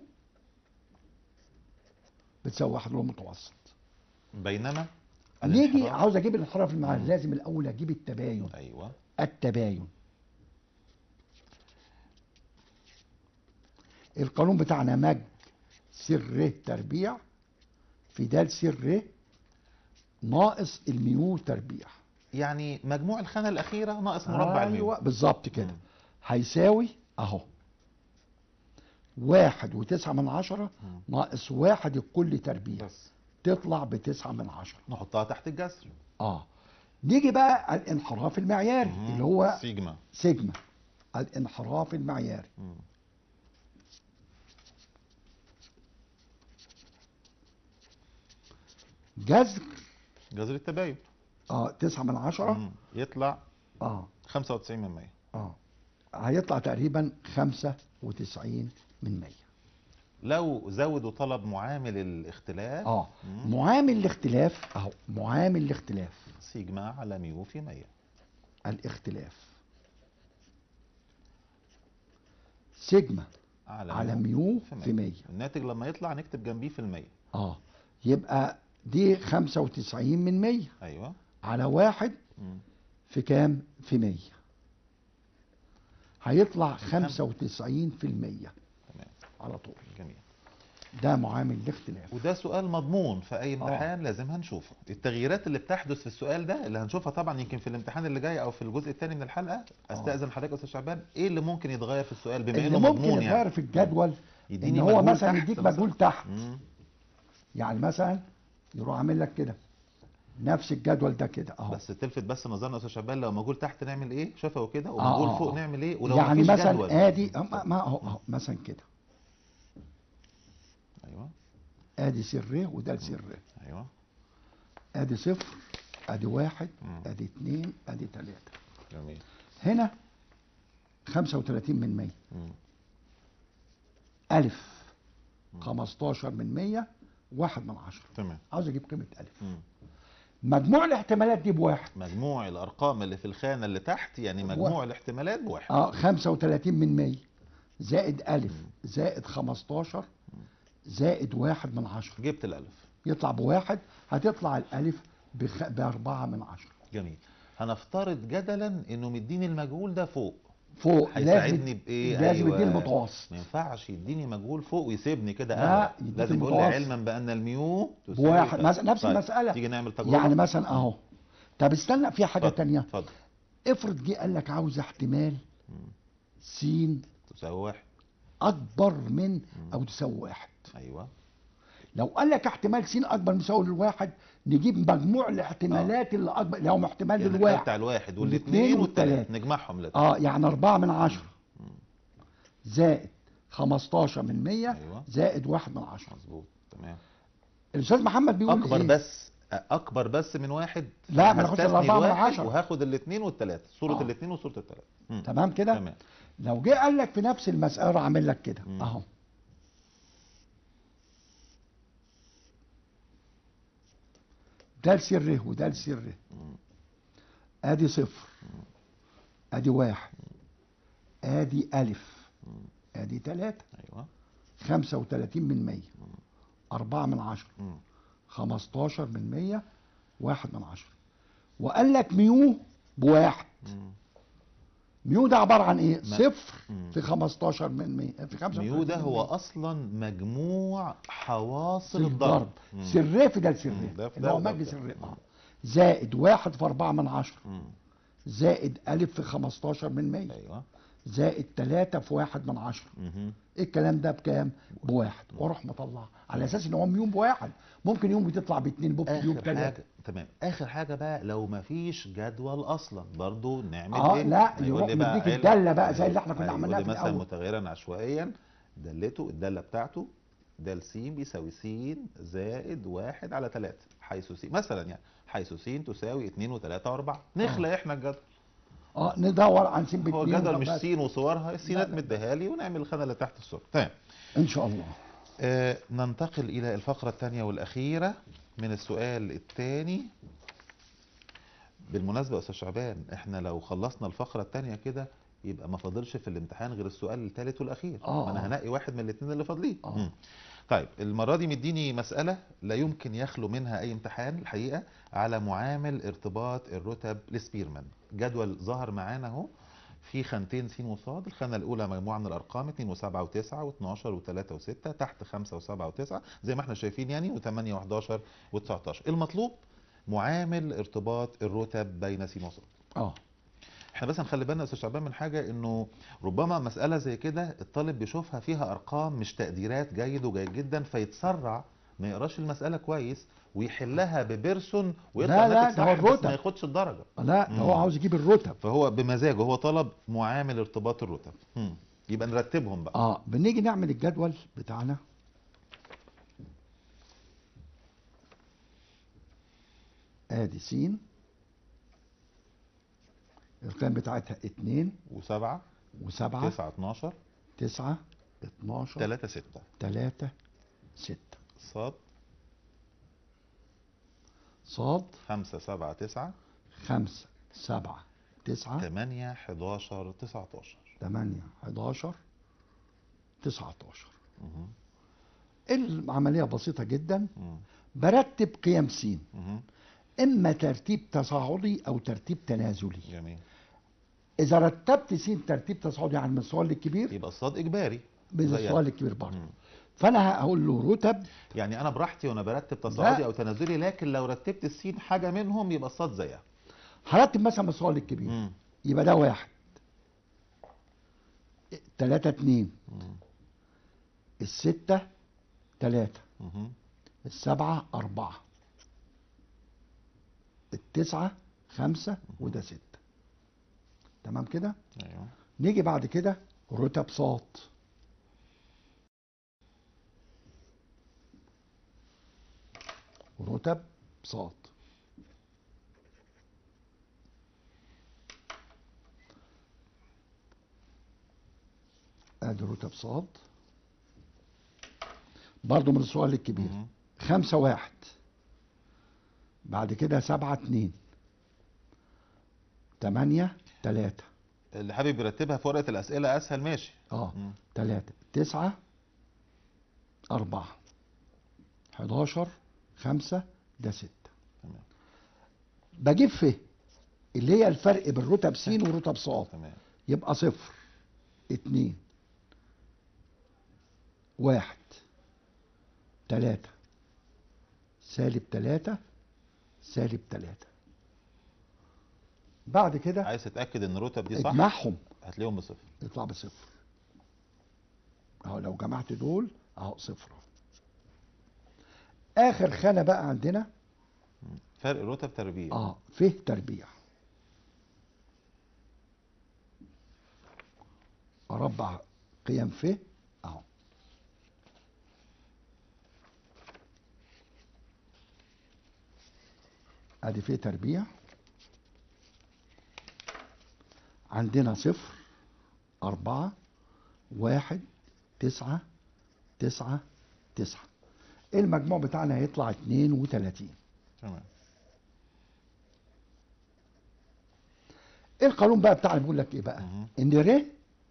Speaker 2: بتساوي واحد اللي هو المتوسط
Speaker 1: بينما
Speaker 2: نيجي
Speaker 1: الانحراف-
Speaker 2: عاوز أجيب الانحراف المعنى لازم الأول أجيب التباين
Speaker 1: أيوه
Speaker 2: التباين القانون بتاعنا مج س ر تربيع في د س ر ناقص الميو تربيع
Speaker 1: يعني مجموع الخانه الاخيره ناقص مربع الميو
Speaker 2: ايوه بالظبط كده
Speaker 1: مم.
Speaker 2: هيساوي اهو واحد وتسعة من عشرة
Speaker 1: مم.
Speaker 2: ناقص واحد الكل تربيع
Speaker 1: بس
Speaker 2: تطلع بتسعة من عشرة
Speaker 1: نحطها تحت الجذر
Speaker 2: اه نيجي بقى على الانحراف المعياري
Speaker 1: مم.
Speaker 2: اللي هو
Speaker 1: سيجما
Speaker 2: سيجما الانحراف المعياري
Speaker 1: مم.
Speaker 2: جذر
Speaker 1: جذر التباين
Speaker 2: اه تسعة من عشرة
Speaker 1: مم. يطلع
Speaker 2: اه
Speaker 1: 95 من 100
Speaker 2: اه هيطلع تقريبا خمسة وتسعين من مية
Speaker 1: لو زودوا طلب معامل الاختلاف
Speaker 2: اه
Speaker 1: مم.
Speaker 2: معامل الاختلاف اهو معامل الاختلاف
Speaker 1: سيجما على ميو في 100
Speaker 2: الاختلاف سيجما
Speaker 1: على,
Speaker 2: على ميو
Speaker 1: في
Speaker 2: في
Speaker 1: 100
Speaker 2: 100
Speaker 1: الناتج لما يطلع نكتب جنبيه في المية
Speaker 2: اه يبقى دي 95 من 100
Speaker 1: ايوه
Speaker 2: على واحد
Speaker 1: مم.
Speaker 2: في كام؟ في 100 هيطلع
Speaker 1: تمام.
Speaker 2: 95 في المية
Speaker 1: تمام
Speaker 2: على طول
Speaker 1: جميل
Speaker 2: ده معامل الاختلاف
Speaker 1: وده سؤال مضمون في اي امتحان لازم هنشوفه التغييرات اللي بتحدث في السؤال ده اللي هنشوفها طبعا يمكن في الامتحان اللي جاي او في الجزء الثاني من الحلقه استاذن حضرتك يا استاذ شعبان ايه اللي ممكن يتغير في السؤال بما
Speaker 2: اللي
Speaker 1: انه
Speaker 2: ممكن
Speaker 1: مضمون
Speaker 2: يتغير
Speaker 1: يعني
Speaker 2: في الجدول ان
Speaker 1: يديني
Speaker 2: هو
Speaker 1: مجهول
Speaker 2: مثلا
Speaker 1: تحت
Speaker 2: يديك
Speaker 1: مثلاً.
Speaker 2: مجهول تحت
Speaker 1: مم.
Speaker 2: يعني مثلا يروح عامل لك كده نفس الجدول ده كده اهو
Speaker 1: بس تلفت بس نظرنا يا استاذ شعبان لو مجهول تحت نعمل ايه شفوي كده
Speaker 2: آه،
Speaker 1: ومجهول
Speaker 2: آه،
Speaker 1: فوق
Speaker 2: آه.
Speaker 1: نعمل ايه ولو
Speaker 2: يعني
Speaker 1: مفيش
Speaker 2: مثلا
Speaker 1: جدول
Speaker 2: ادي ما ما اهو اهو مثلا كده
Speaker 1: ايوه
Speaker 2: ادي سر وده سر
Speaker 1: ايوه
Speaker 2: ادي صفر ادي واحد
Speaker 1: مم.
Speaker 2: ادي اتنين ادي تلاتة
Speaker 1: جميل
Speaker 2: هنا 35 من 100
Speaker 1: مم.
Speaker 2: ألف 15 من 100 واحد من عشرة
Speaker 1: تمام
Speaker 2: عاوز أجيب قيمة ألف
Speaker 1: مم.
Speaker 2: مجموع الاحتمالات دي بواحد
Speaker 1: مجموع الارقام اللي في الخانه اللي تحت يعني مجموع الاحتمالات بواحد
Speaker 2: اه 35 من 100 زائد ألف زائد 15 زائد واحد من عشرة
Speaker 1: جبت الالف
Speaker 2: يطلع بواحد هتطلع الألف بخ... بأربعة من عشرة
Speaker 1: جميل هنفترض جدلا انه مديني المجهول ده فوق
Speaker 2: فوق
Speaker 1: هيساعدني بايه
Speaker 2: لازم
Speaker 1: أيوة.
Speaker 2: يديني المتوسط
Speaker 1: ما ينفعش يديني مجهول فوق ويسيبني كده
Speaker 2: لا،
Speaker 1: أبدا.
Speaker 2: يديك
Speaker 1: لازم يقول لي
Speaker 2: المتوسط.
Speaker 1: علما بان الميو تساوي
Speaker 2: بواحد
Speaker 1: كذا.
Speaker 2: مثلا نفس
Speaker 1: طيب،
Speaker 2: المسألة
Speaker 1: تيجي نعمل تجربه
Speaker 2: يعني مثلا أهو طب استنى في حاجة
Speaker 1: اتفضل،
Speaker 2: تانية
Speaker 1: اتفضل
Speaker 2: افرض جه قال لك عاوز احتمال
Speaker 1: مم.
Speaker 2: س
Speaker 1: تساوي واحد
Speaker 2: اكبر من او تساوي واحد
Speaker 1: ايوه
Speaker 2: لو قال لك احتمال س اكبر من يساوي للواحد نجيب مجموع الاحتمالات اللي اكبر اللي هم احتمال
Speaker 1: يعني
Speaker 2: للواحد
Speaker 1: بتاع الواحد
Speaker 2: والاثنين
Speaker 1: والاثنين والثلاث
Speaker 2: والتلاتة.
Speaker 1: نجمعهم لاتنين
Speaker 2: اه يعني أربعة من عشرة زائد 15 من 100
Speaker 1: أيوة.
Speaker 2: زائد واحد من عشرة
Speaker 1: مظبوط تمام
Speaker 2: الأستاذ محمد بيقول
Speaker 1: اكبر
Speaker 2: إيه؟
Speaker 1: بس اكبر بس من واحد
Speaker 2: لا، ما ناخدش
Speaker 1: هستثني
Speaker 2: الأربعة من
Speaker 1: الواحد
Speaker 2: عشرة.
Speaker 1: وهاخد الاثنين والثلاثه صوره
Speaker 2: آه.
Speaker 1: الاثنين وصوره الثلاثه
Speaker 2: تمام كده
Speaker 1: تمام
Speaker 2: لو جه قال لك في نفس المسألة راح عامل لك كده
Speaker 1: مم.
Speaker 2: اهو ده لسره وده لسره
Speaker 1: مم.
Speaker 2: ادي صفر ادي واحد ادي الف ادي تلاتة
Speaker 1: ايوه
Speaker 2: خمسة وتلاتين من مية أربعة من عشرة
Speaker 1: مم.
Speaker 2: خمستاشر من مية واحد من عشرة وقال لك ميو بواحد
Speaker 1: مم.
Speaker 2: ميو ده عبارة عن ايه؟
Speaker 1: ما-
Speaker 2: صفر
Speaker 1: مم.
Speaker 2: في خمستاشر من مية في خمسة
Speaker 1: ميو ده هو اصلا مجموع حواصل الضرب مم.
Speaker 2: سريه في ده
Speaker 1: مم.
Speaker 2: السريه
Speaker 1: ده في
Speaker 2: اللي
Speaker 1: ده
Speaker 2: هو
Speaker 1: وده
Speaker 2: مجلس
Speaker 1: في ده.
Speaker 2: الرئة آه. زائد واحد في أربعة من عشرة
Speaker 1: مم.
Speaker 2: زائد ألف في خمستاشر من مية
Speaker 1: ايوه
Speaker 2: زائد تلاتة في واحد من عشرة
Speaker 1: مهم.
Speaker 2: الكلام ده بكام؟ بواحد واروح مطلع على اساس ان هو يوم بواحد ممكن يوم بتطلع باتنين ممكن يوم
Speaker 1: اخر
Speaker 2: تلاته
Speaker 1: حاجه تمام اخر حاجه بقى لو ما فيش جدول اصلا برضو نعمل
Speaker 2: اه
Speaker 1: ايه
Speaker 2: لا
Speaker 1: هيقول
Speaker 2: يروح
Speaker 1: لي بقى
Speaker 2: مديك
Speaker 1: علم.
Speaker 2: الداله بقى زي اللي احنا كنا
Speaker 1: هيقول
Speaker 2: عملناها
Speaker 1: لي
Speaker 2: في
Speaker 1: مثلا
Speaker 2: الاول
Speaker 1: متغيرا عشوائيا دلته الداله بتاعته د س بيساوي س زائد واحد على 3 حيث س مثلا يعني حيث س تساوي 2 و3 و4 نخلق احنا الجدول
Speaker 2: اه ندور عن سين
Speaker 1: هو
Speaker 2: باتنين
Speaker 1: الجدول مش
Speaker 2: وخلاص.
Speaker 1: س وصورها السينات
Speaker 2: لا.
Speaker 1: مديها لي ونعمل الخانه اللي تحت الصوره تمام
Speaker 2: ان شاء الله
Speaker 1: آه ننتقل إلى الفقرة الثانية والأخيرة من السؤال الثاني بالمناسبة يا أستاذ شعبان إحنا لو خلصنا الفقرة الثانية كده يبقى ما فاضلش في الامتحان غير السؤال الثالث والأخير
Speaker 2: آه.
Speaker 1: ما أنا هنقي واحد من الاثنين اللي فاضلين
Speaker 2: آه.
Speaker 1: مم. طيب المرة دي مديني مسألة لا يمكن يخلو منها أي امتحان الحقيقة على معامل ارتباط الرتب لسبيرمان جدول ظهر معانا أهو في خانتين س وصاد الخانه الاولى مجموعه من الارقام 2 و7 و9 و12 و3 و6 تحت 5 و7 و9 زي ما احنا شايفين يعني و8 و11 و19 المطلوب معامل ارتباط الرتب بين س وصاد
Speaker 2: اه
Speaker 1: احنا بس نخلي بالنا يا استاذ شعبان من حاجه انه ربما مساله زي كده الطالب بيشوفها فيها ارقام مش تقديرات جيد وجيد جدا فيتسرع ما يقراش المساله كويس ويحلها ببرسون ويطلع
Speaker 2: لا، لا،
Speaker 1: ناتج
Speaker 2: ده هو
Speaker 1: صح بس
Speaker 2: الرتب.
Speaker 1: ما ياخدش الدرجه
Speaker 2: لا ده هو
Speaker 1: مم.
Speaker 2: عاوز يجيب الرتب
Speaker 1: فهو بمزاجه هو طلب معامل ارتباط الرتب مم. يبقى نرتبهم بقى
Speaker 2: اه بنيجي نعمل الجدول بتاعنا ادي س القيم بتاعتها 2
Speaker 1: و7
Speaker 2: و7
Speaker 1: 9 12
Speaker 2: 9 12
Speaker 1: 3 6
Speaker 2: 3 6
Speaker 1: صاد
Speaker 2: صاد
Speaker 1: 5 7 9
Speaker 2: 5 7 9
Speaker 1: 8 11 19
Speaker 2: 8 11 19
Speaker 1: مهم.
Speaker 2: العملية بسيطة جدا
Speaker 1: مم.
Speaker 2: برتب قيم س
Speaker 1: مهم.
Speaker 2: إما ترتيب تصاعدي أو ترتيب تنازلي
Speaker 1: جميل
Speaker 2: إذا رتبت س ترتيب تصاعدي عن السؤال الكبير
Speaker 1: يبقى الصاد اجباري
Speaker 2: من
Speaker 1: زي-
Speaker 2: السؤال الكبير برضه
Speaker 1: مم.
Speaker 2: فأنا هقول له رتب
Speaker 1: يعني انا براحتي وانا برتب تصاعدي
Speaker 2: لا.
Speaker 1: او تنازلي لكن لو رتبت السين حاجه منهم يبقى الصاد زيها
Speaker 2: هرتب مثلا السؤال الكبير
Speaker 1: مم.
Speaker 2: يبقى ده واحد تلاتة اتنين
Speaker 1: مم.
Speaker 2: الستة تلاتة
Speaker 1: مهم.
Speaker 2: السبعة أربعة التسعة خمسة وده ستة تمام كده
Speaker 1: ايوه
Speaker 2: نيجي بعد كده رتب صاد رتب صاد ادي رتب صاد برضو من السؤال الكبير
Speaker 1: مهم.
Speaker 2: خمسة واحد بعد كده سبعة اتنين تمانية تلاتة
Speaker 1: اللي حابب يرتبها في ورقه الاسئله اسهل ماشي
Speaker 2: اه
Speaker 1: مم.
Speaker 2: تلاتة تسعة أربعة حداشر خمسة ده ستة
Speaker 1: تمام
Speaker 2: بجيب فيه اللي هي الفرق بين رتب س ورتب صاد
Speaker 1: تمام
Speaker 2: يبقى صفر اتنين واحد تلاتة سالب تلاتة سالب تلاتة بعد كده
Speaker 1: عايز تتاكد ان الرتب دي صح
Speaker 2: اجمعهم
Speaker 1: هتلاقيهم بصفر
Speaker 2: يطلع بصفر اهو لو جمعت دول اهو صفر اخر خانه بقى عندنا
Speaker 1: فرق الرتب تربيع
Speaker 2: اه فيه تربيع اربع قيم فيه اهو ادي فيه تربيع عندنا صفر أربعة واحد تسعة تسعة تسعة المجموع بتاعنا هيطلع اتنين وتلاتين
Speaker 1: تمام
Speaker 2: القانون بقى بتاعنا بيقول لك ايه بقى
Speaker 1: مهم.
Speaker 2: ان ر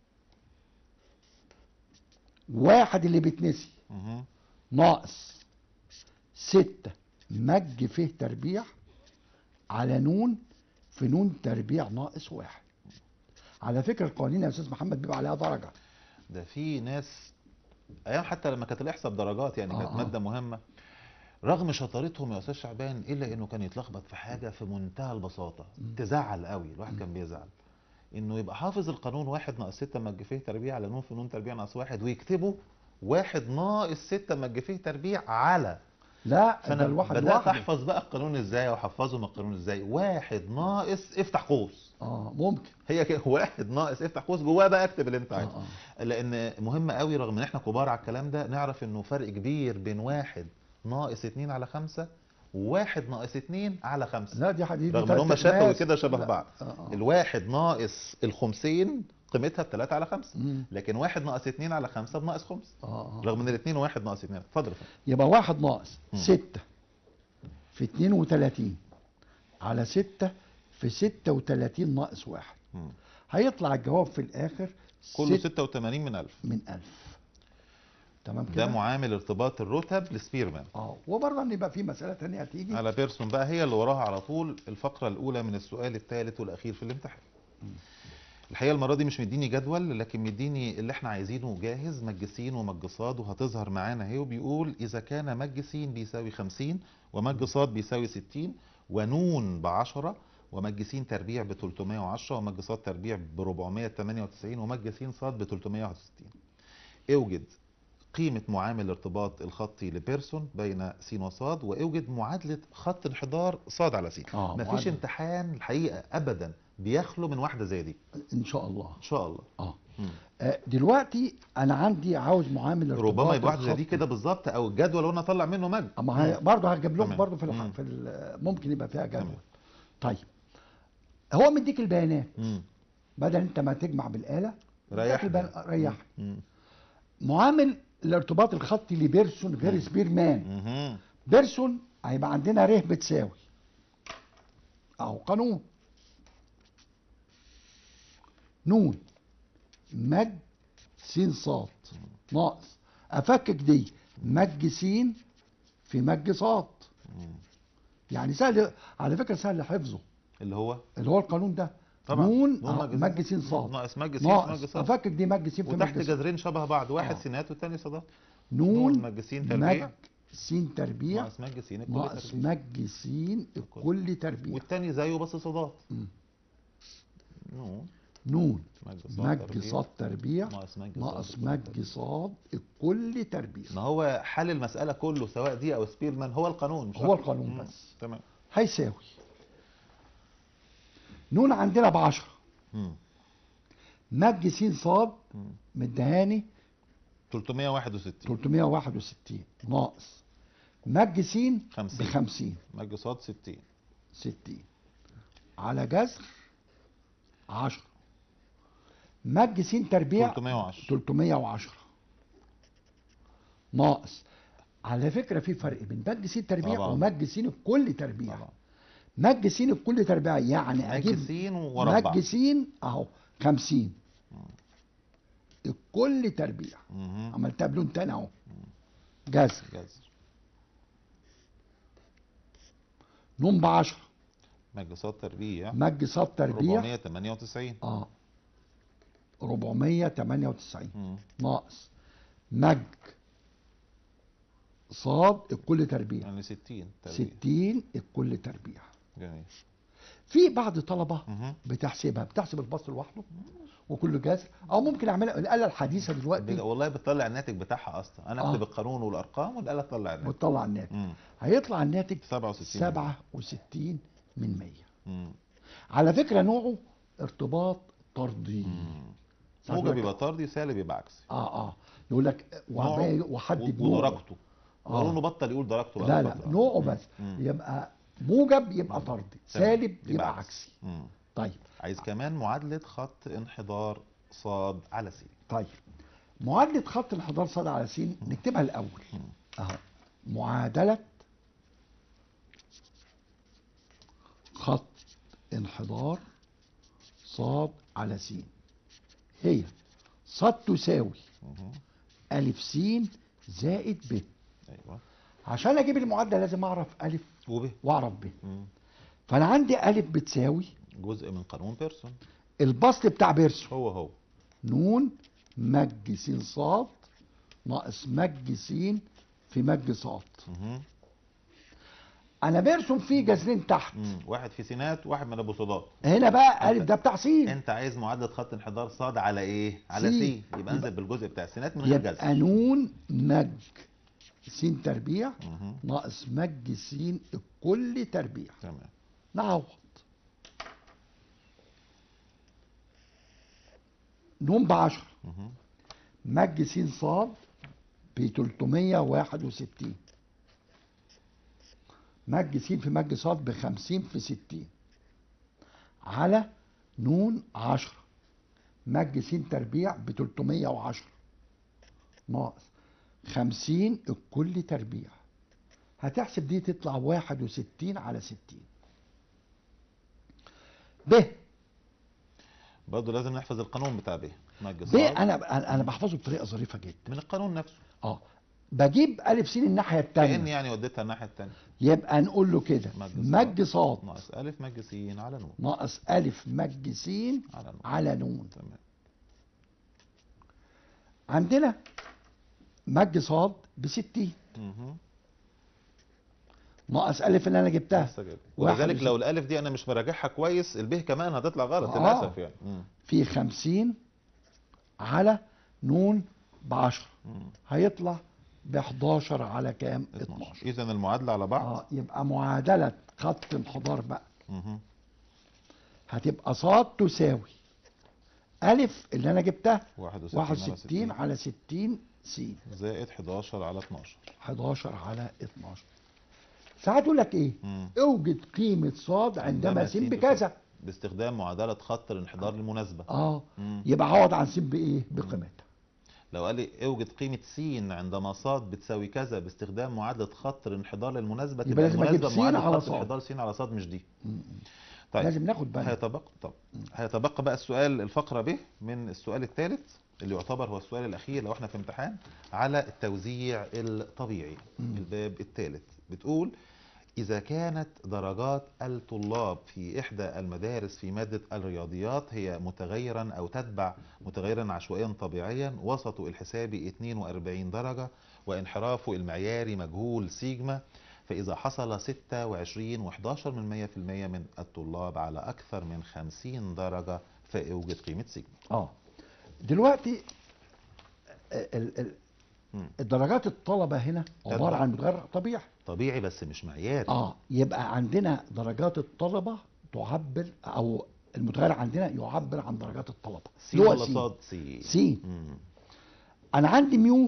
Speaker 2: واحد اللي بيتنسي
Speaker 1: مهم.
Speaker 2: ناقص ستة مج فيه تربيع على نون في نون تربيع ناقص واحد على فكرة القوانين يا أستاذ محمد بيبقى عليها درجة
Speaker 1: ده في ناس ايام حتى لما كانت الاحصاء بدرجات يعني
Speaker 2: آه،
Speaker 1: كانت
Speaker 2: آه.
Speaker 1: ماده مهمه رغم شطارتهم يا استاذ شعبان الا انه كان يتلخبط في حاجه في منتهى البساطه تزعل قوي الواحد كان بيزعل انه يبقى حافظ القانون واحد ناقص ستة مج فيه تربيع على نون في نون تربيع ناقص واحد ويكتبه واحد ناقص ستة مج فيه تربيع على
Speaker 2: لا ده
Speaker 1: فانا
Speaker 2: الواحد
Speaker 1: بدات
Speaker 2: لوحده
Speaker 1: احفظ بقى القانون ازاي واحفظهم القانون ازاي واحد ناقص افتح قوس
Speaker 2: اه ممكن
Speaker 1: هي كده واحد ناقص افتح قوس جواه بقى اكتب اللي انت
Speaker 2: آه
Speaker 1: عايزه
Speaker 2: آه.
Speaker 1: لان مهم قوي رغم ان احنا كبار على الكلام ده نعرف انه فرق كبير بين واحد ناقص اتنين على خمسة وواحد ناقص اتنين على خمسة
Speaker 2: لا دي حديد
Speaker 1: رغم ان هم شافوا كده شبه
Speaker 2: لا.
Speaker 1: بعض
Speaker 2: آه آه.
Speaker 1: الواحد ناقص الخمسين قيمتها بتلاتة على خمسة
Speaker 2: مم.
Speaker 1: لكن واحد ناقص اتنين على خمسة بناقص خمس
Speaker 2: آه آه.
Speaker 1: رغم ان الاتنين واحد ناقص اتنين اتفضل يا فندم.
Speaker 2: يبقى واحد ناقص
Speaker 1: مم.
Speaker 2: ستة في اتنين وتلاتين على ستة في ستة وتلاتين ناقص واحد
Speaker 1: مم.
Speaker 2: هيطلع الجواب في الآخر
Speaker 1: كله
Speaker 2: ست
Speaker 1: 86 من 1000
Speaker 2: من ألف تمام
Speaker 1: ده
Speaker 2: كده
Speaker 1: معامل ارتباط الرتب لسبيرمان
Speaker 2: اه وبرضه ان يبقى في مسألة تانية هتيجي
Speaker 1: على بيرسون بقى هي اللي وراها على طول الفقرة الأولى من السؤال الثالث والأخير في الامتحان الحقيقه المره دي مش مديني جدول لكن مديني اللي احنا عايزينه جاهز مج س ومج ص وهتظهر معانا اهي وبيقول اذا كان مج س بيساوي 50 ومج ص بيساوي 60 ونون ب 10 ومج س تربيع ب 310 ومج ص تربيع ب 498 ومج س ص ب 361 اوجد قيمة معامل الارتباط الخطي لبيرسون بين س وص واوجد معادلة خط انحدار ص على س
Speaker 2: آه،
Speaker 1: مفيش
Speaker 2: معادلة.
Speaker 1: امتحان الحقيقة ابدا بيخلو من واحدة زي دي
Speaker 2: ان شاء الله
Speaker 1: ان شاء الله
Speaker 2: اه
Speaker 1: مم.
Speaker 2: آه، دلوقتي انا عندي عاوز معامل ارتباط
Speaker 1: ربما يبقى واحدة زي دي
Speaker 2: الخط.
Speaker 1: كده بالظبط او الجدول وانا اطلع منه مج
Speaker 2: اما هي
Speaker 1: مم.
Speaker 2: برضه هجيب لهم
Speaker 1: تمام.
Speaker 2: برضه في, الح...
Speaker 1: مم.
Speaker 2: في ال... ممكن يبقى فيها جدول
Speaker 1: تمام.
Speaker 2: طيب هو مديك البيانات
Speaker 1: مم.
Speaker 2: بدل انت ما تجمع بالاله
Speaker 1: ريحني.
Speaker 2: اداك البيان- ريح
Speaker 1: مم.
Speaker 2: معامل الارتباط الخطي لبيرسون غير سبيرمان
Speaker 1: مهم.
Speaker 2: بيرسون هيبقى عندنا ر بتساوي اهو قانون نون مج س ص ناقص افكك دي مج س في مج ص
Speaker 1: مم.
Speaker 2: يعني سهل على فكره سهل حفظه
Speaker 1: اللي هو
Speaker 2: اللي هو القانون ده
Speaker 1: طبعا
Speaker 2: نون
Speaker 1: نون
Speaker 2: أهو،
Speaker 1: مج
Speaker 2: مج س ص
Speaker 1: ناقص مج س مج
Speaker 2: ناقص
Speaker 1: ص
Speaker 2: افكك دي مج س في
Speaker 1: وتحت
Speaker 2: مج ص
Speaker 1: جذرين شبه بعض واحد
Speaker 2: آه.
Speaker 1: سينات والتاني صادات
Speaker 2: نون
Speaker 1: نون مج س تربيع
Speaker 2: مج س تربيع
Speaker 1: ناقص مج س الكل
Speaker 2: ناقص
Speaker 1: تربيع
Speaker 2: مج س الكل تربيع
Speaker 1: والتاني زيه بس صادات
Speaker 2: مم.
Speaker 1: نون
Speaker 2: نون
Speaker 1: مج ص
Speaker 2: مج
Speaker 1: تربيع
Speaker 2: ص تربيع
Speaker 1: ناقص مج ص
Speaker 2: ناقص
Speaker 1: الكل
Speaker 2: مج
Speaker 1: تربيع.
Speaker 2: ص الكل تربيع
Speaker 1: ما هو حل المسألة كله سواء دي أو سبيرمان هو القانون مش
Speaker 2: هو
Speaker 1: أكتر.
Speaker 2: القانون
Speaker 1: مم.
Speaker 2: بس.
Speaker 1: تمام
Speaker 2: هيساوي نون عندنا ب 10
Speaker 1: مم.
Speaker 2: مج س ص
Speaker 1: مم.
Speaker 2: مدهاني
Speaker 1: 361
Speaker 2: 361 ناقص مج س ب
Speaker 1: 50.
Speaker 2: 50
Speaker 1: مج ص 60
Speaker 2: 60 على جذر 10 مج س تربيع
Speaker 1: 310
Speaker 2: 310 ناقص على فكره في فرق بين مج س تربيع
Speaker 1: طبعا.
Speaker 2: ومج س الكل تربيع
Speaker 1: طبعا
Speaker 2: مج س الكل تربيع يعني
Speaker 1: مج
Speaker 2: اجيب
Speaker 1: س ورا بعض
Speaker 2: مج س اهو 50 الكل تربيع
Speaker 1: مهم.
Speaker 2: عملتها بلون تاني اهو جذر
Speaker 1: جذر
Speaker 2: نون ب 10
Speaker 1: مج ص تربيع
Speaker 2: مج ص تربيع
Speaker 1: 498
Speaker 2: اه 498
Speaker 1: مم.
Speaker 2: ناقص مج صاد الكل تربيع
Speaker 1: يعني 60 تربيع
Speaker 2: 60 الكل تربيع
Speaker 1: جميل
Speaker 2: في بعض طلبه
Speaker 1: مهم.
Speaker 2: بتحسبها بتحسب البسط لوحده وكل جذر او ممكن اعملها الاله الحديثه
Speaker 1: بج-
Speaker 2: دلوقتي
Speaker 1: والله بتطلع الناتج بتاعها اصلا انا
Speaker 2: آه.
Speaker 1: اكتب القانون والارقام والاله تطلع الناتج
Speaker 2: بتطلع الناتج
Speaker 1: مم.
Speaker 2: هيطلع الناتج
Speaker 1: 67
Speaker 2: 67 من 100
Speaker 1: مم.
Speaker 2: على فكره نوعه ارتباط طردي
Speaker 1: مم.
Speaker 2: ساعات
Speaker 1: موجب
Speaker 2: يقول لك-
Speaker 1: يبقى طردي سالب يبقى عكسي
Speaker 2: اه اه يقول لك وعباية وحدد نوعه
Speaker 1: ودرجته
Speaker 2: آه.
Speaker 1: قالوا انه بطل يقول درجته
Speaker 2: لا
Speaker 1: بقى
Speaker 2: لا
Speaker 1: فترة.
Speaker 2: نوعه
Speaker 1: مم.
Speaker 2: بس
Speaker 1: مم.
Speaker 2: يبقى موجب يبقى طردي
Speaker 1: تمام.
Speaker 2: سالب يبقى عكسي
Speaker 1: مم.
Speaker 2: طيب
Speaker 1: عايز كمان معادلة خط انحدار صاد على س
Speaker 2: طيب معادلة خط انحدار صاد على س نكتبها الأول أهو معادلة خط انحدار صاد على س هي صاد تساوي
Speaker 1: مهم.
Speaker 2: ألف س زائد ب
Speaker 1: ايوه
Speaker 2: عشان أجيب المعادلة لازم أعرف ألف
Speaker 1: وب
Speaker 2: وأعرف ب
Speaker 1: مم.
Speaker 2: فأنا عندي ألف بتساوي
Speaker 1: جزء من قانون بيرسون
Speaker 2: البسط بتاع بيرسون
Speaker 1: هو هو
Speaker 2: نون مج س صاد ناقص مج س في مج صاد
Speaker 1: مهم.
Speaker 2: انا برسم فيه جذرين تحت
Speaker 1: مم. واحد في سينات واحد من ابو صادات
Speaker 2: هنا بقى الف
Speaker 1: أنت-
Speaker 2: ده بتاع س
Speaker 1: انت عايز معادلة خط انحدار صاد على ايه على
Speaker 2: س.
Speaker 1: س يبقى انزل بالجزء بتاع السينات من غير
Speaker 2: يبقى
Speaker 1: جذر
Speaker 2: نون مج س تربيع
Speaker 1: مهم.
Speaker 2: ناقص مج س الكل تربيع
Speaker 1: تمام
Speaker 2: نعوض نون ب 10
Speaker 1: مهم.
Speaker 2: مج س صاد ب 361 مج س في مج صاد ب 50 في 60 على نون 10 مج س تربيع ب 310 ناقص 50 الكل تربيع هتحسب دي تطلع 61 على 60 ب
Speaker 1: برضه لازم نحفظ القانون بتاع ب مج
Speaker 2: ب
Speaker 1: صاد
Speaker 2: انا انا بحفظه بطريقه ظريفه جدا
Speaker 1: من القانون نفسه
Speaker 2: اه بجيب الف س الناحيه
Speaker 1: كأن
Speaker 2: الثانيه
Speaker 1: يعني وديتها الناحية التانية
Speaker 2: يبقى نقول له كده
Speaker 1: مج
Speaker 2: مج صاد
Speaker 1: ناقص ألف مج س على نون
Speaker 2: ناقص الف مج س
Speaker 1: على نون
Speaker 2: على نون
Speaker 1: تمام
Speaker 2: عندنا مج صاد ب 60
Speaker 1: مهم.
Speaker 2: ناقص الف اللي انا جبتها
Speaker 1: لسه جايب.
Speaker 2: واحد
Speaker 1: ولذلك
Speaker 2: وستين.
Speaker 1: لو الألف دي أنا مش مراجعها كويس الب كمان هتطلع غلط
Speaker 2: آه.
Speaker 1: للأسف يعني مم.
Speaker 2: في 50 على نون ب 10
Speaker 1: مم.
Speaker 2: هيطلع ب 11 على كام 12
Speaker 1: إذا المعادلة على بعض
Speaker 2: اه يبقى معادله خط انحدار بقى
Speaker 1: مهم.
Speaker 2: هتبقى صاد تساوي الف اللي انا جبتها
Speaker 1: 61 على
Speaker 2: 61 على 60 س
Speaker 1: زائد 11 على 12
Speaker 2: 11 على 12 ساعات يقول لك ايه
Speaker 1: مم.
Speaker 2: اوجد قيمه صاد عندما س بكذا
Speaker 1: باستخدام معادلة خط الانحدار المناسبة
Speaker 2: اه
Speaker 1: مم.
Speaker 2: يبقى عوض عن س بايه بقيمتها
Speaker 1: لو قال لي اوجد قيمة س عندما ص بتساوي كذا باستخدام معادلة خط الانحدار المناسبة
Speaker 2: يبقى لازم أجيب
Speaker 1: المناسبة
Speaker 2: س
Speaker 1: معادلة
Speaker 2: على
Speaker 1: خط
Speaker 2: ص.
Speaker 1: الانحدار س على ص مش دي
Speaker 2: مم.
Speaker 1: طيب
Speaker 2: لازم ناخد بالنا
Speaker 1: هيتبقى طب هيتبقى بقى السؤال الفقرة ب من السؤال الثالث اللي يعتبر هو السؤال الأخير لو احنا في امتحان على التوزيع الطبيعي
Speaker 2: مم.
Speaker 1: الباب الثالث بتقول إذا كانت درجات الطلاب في إحدى المدارس في مادة الرياضيات هي متغيرا أو تتبع متغيرا عشوائيا طبيعيا وسط الحسابي 42 درجة وانحرافه المعياري مجهول سيجما فإذا حصل 26 و11 من 100% من الطلاب على أكثر من 50 درجة فأوجد قيمة سيجما
Speaker 2: اه دلوقتي ال- ال-
Speaker 1: مم.
Speaker 2: الدرجات الطلبه هنا عباره
Speaker 1: تتبع.
Speaker 2: عن متغير طبيعي
Speaker 1: طبيعي بس مش معياري
Speaker 2: اه يبقى عندنا درجات الطلبه تعبر او المتغير عندنا يعبر عن درجات الطلبه
Speaker 1: س
Speaker 2: اللي هو
Speaker 1: ولا
Speaker 2: س.
Speaker 1: صاد سي
Speaker 2: س
Speaker 1: مم.
Speaker 2: انا عندي ميو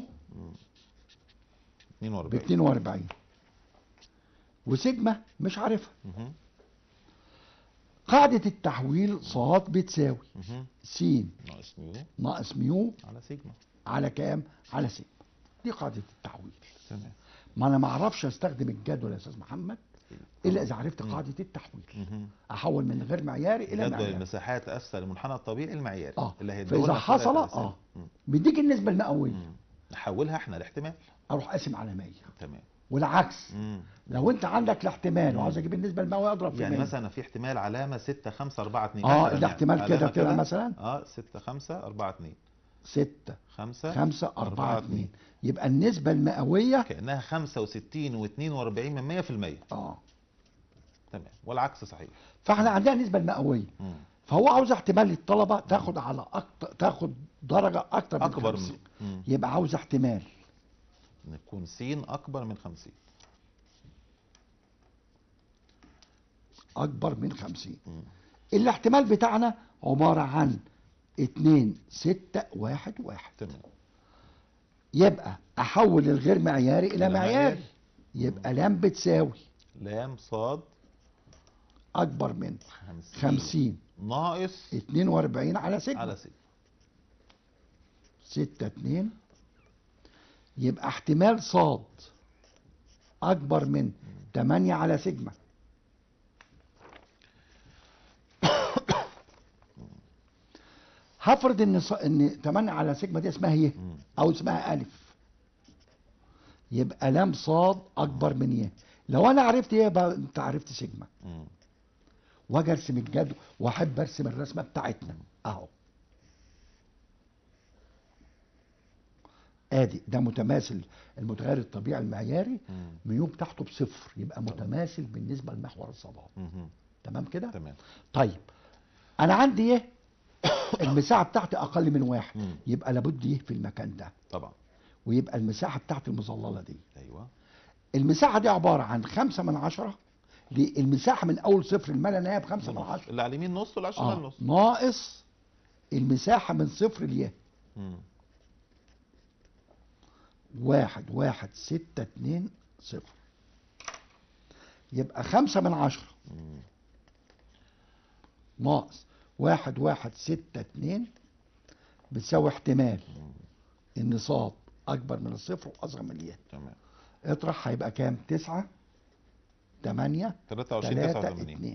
Speaker 2: ب
Speaker 1: 42
Speaker 2: 42 وسيجما مش عارفها
Speaker 1: مهم.
Speaker 2: قاعده التحويل صاد بتساوي
Speaker 1: مهم.
Speaker 2: س
Speaker 1: ناقص ميو
Speaker 2: ناقص ميو
Speaker 1: على سيجما
Speaker 2: على كام على سيجما دي قاعده التحويل
Speaker 1: تمام
Speaker 2: ما انا ما اعرفش استخدم الجدول يا استاذ محمد الا اذا عرفت
Speaker 1: مم.
Speaker 2: قاعده التحويل
Speaker 1: مهم.
Speaker 2: احول من غير معياري الى
Speaker 1: جدول
Speaker 2: معياري
Speaker 1: المساحات اسفل المنحنى الطبيعي المعياري
Speaker 2: اه
Speaker 1: اللي هيديه
Speaker 2: فاذا
Speaker 1: لنا في
Speaker 2: حصل
Speaker 1: الأسئلة.
Speaker 2: اه
Speaker 1: مم.
Speaker 2: بيديك النسبه المئويه
Speaker 1: مم. نحولها احنا لاحتمال
Speaker 2: اروح قاسم على 100
Speaker 1: تمام
Speaker 2: والعكس
Speaker 1: مم.
Speaker 2: لو انت عندك الاحتمال
Speaker 1: مم.
Speaker 2: وعاوز اجيب النسبه المئويه اضرب في
Speaker 1: يعني
Speaker 2: 100
Speaker 1: مثلا في احتمال علامة 6 5 4 2
Speaker 2: اه
Speaker 1: مثلاً
Speaker 2: ده احتمال
Speaker 1: يعني.
Speaker 2: كده
Speaker 1: علامة
Speaker 2: كده مثلا
Speaker 1: اه 6 5 4 2
Speaker 2: 6
Speaker 1: 5
Speaker 2: 5 4 2 يبقى النسبه المئويه
Speaker 1: كأنها 65 و42 من 100%
Speaker 2: اه
Speaker 1: تمام والعكس صحيح
Speaker 2: فاحنا عندنا النسبه المئويه
Speaker 1: مم.
Speaker 2: فهو عاوز احتمال الطلبه تاخد على أكتر تاخد درجه اكتر من
Speaker 1: اكبر
Speaker 2: 50
Speaker 1: من مم.
Speaker 2: يبقى عاوز احتمال
Speaker 1: نكون س اكبر من 50
Speaker 2: اكبر من 50
Speaker 1: مم.
Speaker 2: الاحتمال بتاعنا عباره عن 2 6 1 1
Speaker 1: تمام
Speaker 2: يبقى احول الغير معياري الى
Speaker 1: إلى
Speaker 2: معياري
Speaker 1: معياري.
Speaker 2: يبقى لام بتساوي
Speaker 1: لام صاد
Speaker 2: اكبر من
Speaker 1: 50
Speaker 2: 50
Speaker 1: ناقص
Speaker 2: 42 على 6
Speaker 1: على 6
Speaker 2: 6 2 يبقى احتمال صاد اكبر من 8 على سيجما هفرض ان ص... ان 8 على سيجما دي اسمها ي
Speaker 1: مم.
Speaker 2: او اسمها الف يبقى لام صاد اكبر من ي لو انا عرفت ي يبقى انت عرفت سيجما
Speaker 1: مم.
Speaker 2: واجي ارسم الجدول واحب ارسم الرسمه بتاعتنا اهو ادي ده متماثل المتغير الطبيعي المعياري
Speaker 1: مم.
Speaker 2: ميو بتاعته بصفر يبقى متماثل بالنسبه لمحور الصادات
Speaker 1: مم.
Speaker 2: تمام كده
Speaker 1: تمام
Speaker 2: طيب انا عندي ايه المساحه بتاعتي اقل من واحد
Speaker 1: مم.
Speaker 2: يبقى لابد ايه في المكان ده
Speaker 1: طبعا
Speaker 2: ويبقى المساحه بتاعتي المظلله دي
Speaker 1: ايوه
Speaker 2: المساحه دي عباره عن خمسة من عشرة المساحه من اول صفر لما لا نهايه بخمسة من
Speaker 1: نص.
Speaker 2: عشرة
Speaker 1: اللي على اليمين نص واللي على الشمال
Speaker 2: آه.
Speaker 1: نص
Speaker 2: ناقص المساحه من صفر ليه
Speaker 1: مم.
Speaker 2: واحد واحد ستة اتنين صفر يبقى خمسة من عشرة
Speaker 1: مم.
Speaker 2: ناقص واحد واحد ستة اتنين بتساوي احتمال ان صاد اكبر من الصفر واصغر من الياء
Speaker 1: تمام
Speaker 2: اطرح هيبقى كام تسعة تمانية
Speaker 1: 23
Speaker 2: تلاتة
Speaker 1: 89
Speaker 2: اتنين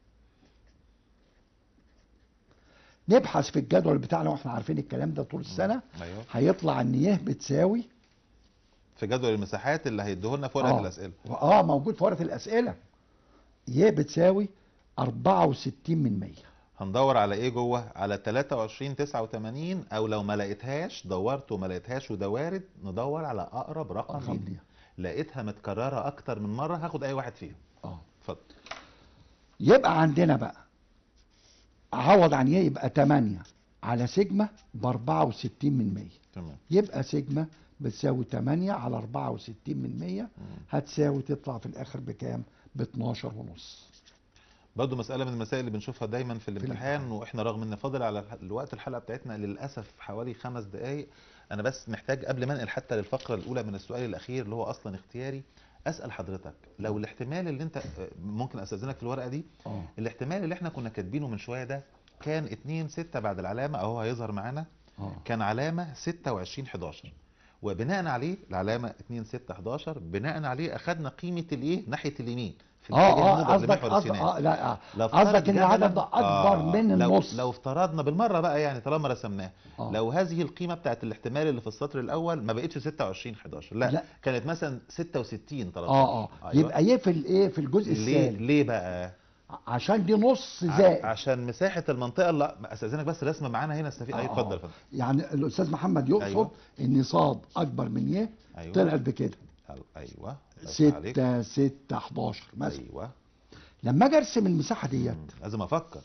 Speaker 2: نبحث في الجدول بتاعنا واحنا عارفين الكلام ده طول السنة
Speaker 1: ايوه
Speaker 2: هيطلع ان يه بتساوي
Speaker 1: في جدول المساحات اللي هيديه لنا في ورقه
Speaker 2: آه.
Speaker 1: الاسئله
Speaker 2: اه موجود في ورقه الاسئله ي بتساوي 64 من 100
Speaker 1: هندور على ايه جوه على 23 89 او لو ما لقيتهاش دورت وما لقيتهاش وده وارد ندور على اقرب رقم
Speaker 2: أقرب
Speaker 1: ليها.
Speaker 2: ليها.
Speaker 1: لقيتها متكرره اكتر من مره هاخد اي واحد فيهم
Speaker 2: اه
Speaker 1: اتفضل
Speaker 2: يبقى عندنا بقى عوض عن ايه يبقى 8 على سيجما ب 64 من 100
Speaker 1: تمام
Speaker 2: يبقى سيجما بتساوي 8 على 64 من 100 هتساوي تطلع في الاخر بكام؟ ب 12 ونص
Speaker 1: برضه مسألة من المسائل اللي بنشوفها دايما في الامتحان
Speaker 2: الامتحان.
Speaker 1: واحنا رغم ان فاضل على الح- الوقت الحلقة بتاعتنا للأسف حوالي خمس دقايق انا بس محتاج قبل ما انقل حتى للفقرة الأولى من السؤال الأخير اللي هو أصلا اختياري أسأل حضرتك لو الاحتمال اللي انت آه، ممكن أستأذنك في الورقة دي
Speaker 2: اه
Speaker 1: الاحتمال اللي احنا كنا كاتبينه من شوية ده كان 2 6 بعد العلامة اهو هيظهر معانا
Speaker 2: اه
Speaker 1: كان علامة 26 11 وبناء عليه العلامة 2 6 11 بناء عليه أخدنا قيمة الايه ناحية اليمين في
Speaker 2: اه
Speaker 1: الاتجاه
Speaker 2: اه
Speaker 1: الموجب
Speaker 2: قصدك
Speaker 1: لمحور
Speaker 2: قصدك
Speaker 1: السينات.
Speaker 2: اه لا آه.
Speaker 1: لو افترض
Speaker 2: قصدك ان
Speaker 1: جدلاً-
Speaker 2: العدد ده اكبر من
Speaker 1: لو
Speaker 2: النص
Speaker 1: لو افترضنا بالمره بقى يعني طالما رسمناه
Speaker 2: آه.
Speaker 1: لو هذه القيمه بتاعت الاحتمال اللي في السطر الاول ما بقتش 26 11 لا,
Speaker 2: لا.
Speaker 1: كانت مثلا 66 13
Speaker 2: اه اه
Speaker 1: أيوة.
Speaker 2: يبقى ايه في الايه في الجزء
Speaker 1: ليه
Speaker 2: الثالث
Speaker 1: ليه بقى
Speaker 2: عشان دي نص
Speaker 1: ع-
Speaker 2: زائد
Speaker 1: عشان مساحه المنطقه لا استاذنك بس رسمه معانا هنا استفيد ايوه
Speaker 2: آه،
Speaker 1: اتفضل
Speaker 2: آه.
Speaker 1: اتفضل
Speaker 2: يعني الاستاذ محمد يقصد
Speaker 1: أيوة.
Speaker 2: ان صاد اكبر من ي
Speaker 1: ايوه
Speaker 2: طلعت بكده
Speaker 1: ايوه الله يفتح عليك.
Speaker 2: 6 6 11 مثلا
Speaker 1: ايوه
Speaker 2: لما اجي ارسم المساحه ديت
Speaker 1: مم. لازم افكر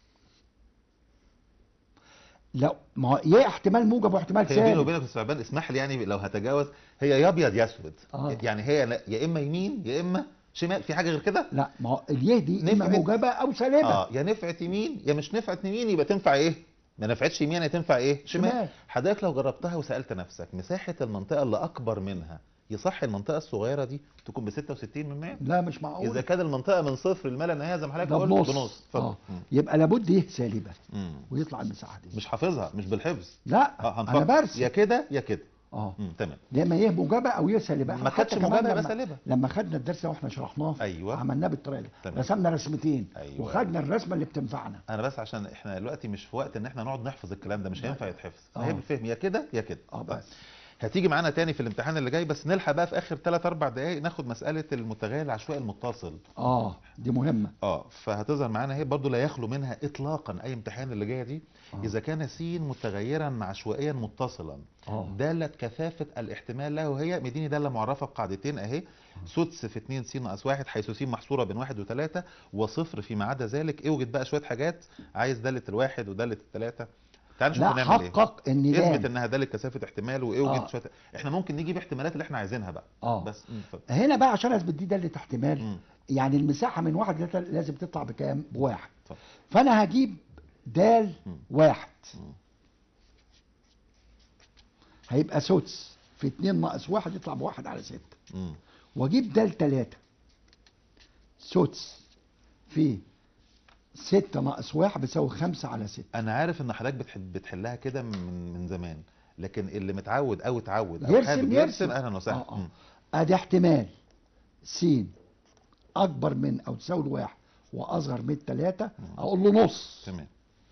Speaker 2: لو ما هو ي احتمال موجب واحتمال
Speaker 1: هي بيني
Speaker 2: سالب
Speaker 1: وبينك يا استاذ عبان اسمح لي يعني لو هتجاوز هي يا ابيض يا اسود
Speaker 2: آه.
Speaker 1: يعني هي لا- يا اما يمين يا اما شمال في حاجه غير كده
Speaker 2: لا ما هو اليه دي اما
Speaker 1: نفعت-
Speaker 2: موجبه او سالبه
Speaker 1: اه يا نفعت يمين يا مش نفعت يمين يبقى تنفع ايه ما نفعتش يمين يعني تنفع ايه شمال
Speaker 2: شمال.
Speaker 1: حضرتك لو جربتها وسالت نفسك مساحه المنطقه اللي اكبر منها يصح المنطقه الصغيره دي تكون ب 66 من 100
Speaker 2: لا مش معقول
Speaker 1: اذا كان المنطقه من صفر لما لا نهايه زي ما حضرتك
Speaker 2: ده
Speaker 1: قلت
Speaker 2: بنص
Speaker 1: بنص اتفضل.
Speaker 2: اه
Speaker 1: مم.
Speaker 2: يبقى لابد يه سالبه
Speaker 1: مم.
Speaker 2: ويطلع المساحه دي
Speaker 1: مش حافظها مش بالحفظ
Speaker 2: لا
Speaker 1: اه
Speaker 2: انا
Speaker 1: هنفكر
Speaker 2: برسم
Speaker 1: يا كده يا كده
Speaker 2: اه
Speaker 1: مم. تمام
Speaker 2: يا اما يه موجبه او يه سالبه
Speaker 1: ما
Speaker 2: إحنا حتى
Speaker 1: كانتش
Speaker 2: كمان
Speaker 1: موجبة يبقى
Speaker 2: لما-
Speaker 1: سالبة.
Speaker 2: لما خدنا الدرس ده واحنا شرحناه
Speaker 1: أيوة.
Speaker 2: عملناه بالطريقه دي
Speaker 1: تمام.
Speaker 2: رسمنا رسمتين
Speaker 1: أيوة.
Speaker 2: وخدنا الرسمه اللي بتنفعنا
Speaker 1: انا بس عشان احنا دلوقتي مش في وقت ان احنا نقعد نحفظ الكلام ده مش
Speaker 2: لا.
Speaker 1: هينفع يتحفظ
Speaker 2: آه.
Speaker 1: فهي بالفهم يا كده يا كده
Speaker 2: اه
Speaker 1: طيب.
Speaker 2: بس
Speaker 1: هتيجي معانا تاني في الامتحان اللي جاي بس نلحق بقى في اخر 3 4 دقائق ناخد مساله المتغير العشوائي المتصل
Speaker 2: اه دي مهمه
Speaker 1: اه فهتظهر معانا هي برضو لا يخلو منها اطلاقا اي امتحان اللي جايه دي
Speaker 2: آه.
Speaker 1: اذا كان س متغيرا عشوائيا متصلا
Speaker 2: اه
Speaker 1: داله كثافه الاحتمال له هي مديني داله معرفه بقاعدتين اهي سدس في 2 س ناقص 1 حيث س محصوره بين 1 و3 وصفر فيما عدا ذلك اوجد بقى شويه حاجات عايز داله الواحد وداله الثلاثه تعال نشوف
Speaker 2: لا
Speaker 1: هنعمل ايه
Speaker 2: حقق ان
Speaker 1: اثبت
Speaker 2: لام
Speaker 1: انها داله كثافه احتمال واوجد
Speaker 2: آه.
Speaker 1: شويه احنا ممكن نجيب احتمالات اللي احنا عايزينها بقى
Speaker 2: اه
Speaker 1: بس مم، اتفضل.
Speaker 2: هنا بقى عشان اثبت دي داله احتمال
Speaker 1: مم.
Speaker 2: يعني المساحه من واحد لتل- لازم تطلع بكام؟ بواحد
Speaker 1: اتفضل.
Speaker 2: فانا هجيب دال
Speaker 1: مم.
Speaker 2: واحد
Speaker 1: مم.
Speaker 2: هيبقى سدس في 2 ناقص واحد يطلع بواحد على 6
Speaker 1: مم.
Speaker 2: واجيب دال 3 سدس في 6 ناقص واحد بيساوي 5 على 6
Speaker 1: انا عارف ان حضرتك بتحب بتحلها كده من من زمان لكن اللي متعود او اتعود او
Speaker 2: يرسم
Speaker 1: حابب
Speaker 2: يرسم
Speaker 1: اهلا وسهلا
Speaker 2: آه، آه.
Speaker 1: مم.
Speaker 2: ادي احتمال س اكبر من او تساوي الواحد واصغر من الثلاثه اقول له نص
Speaker 1: تمام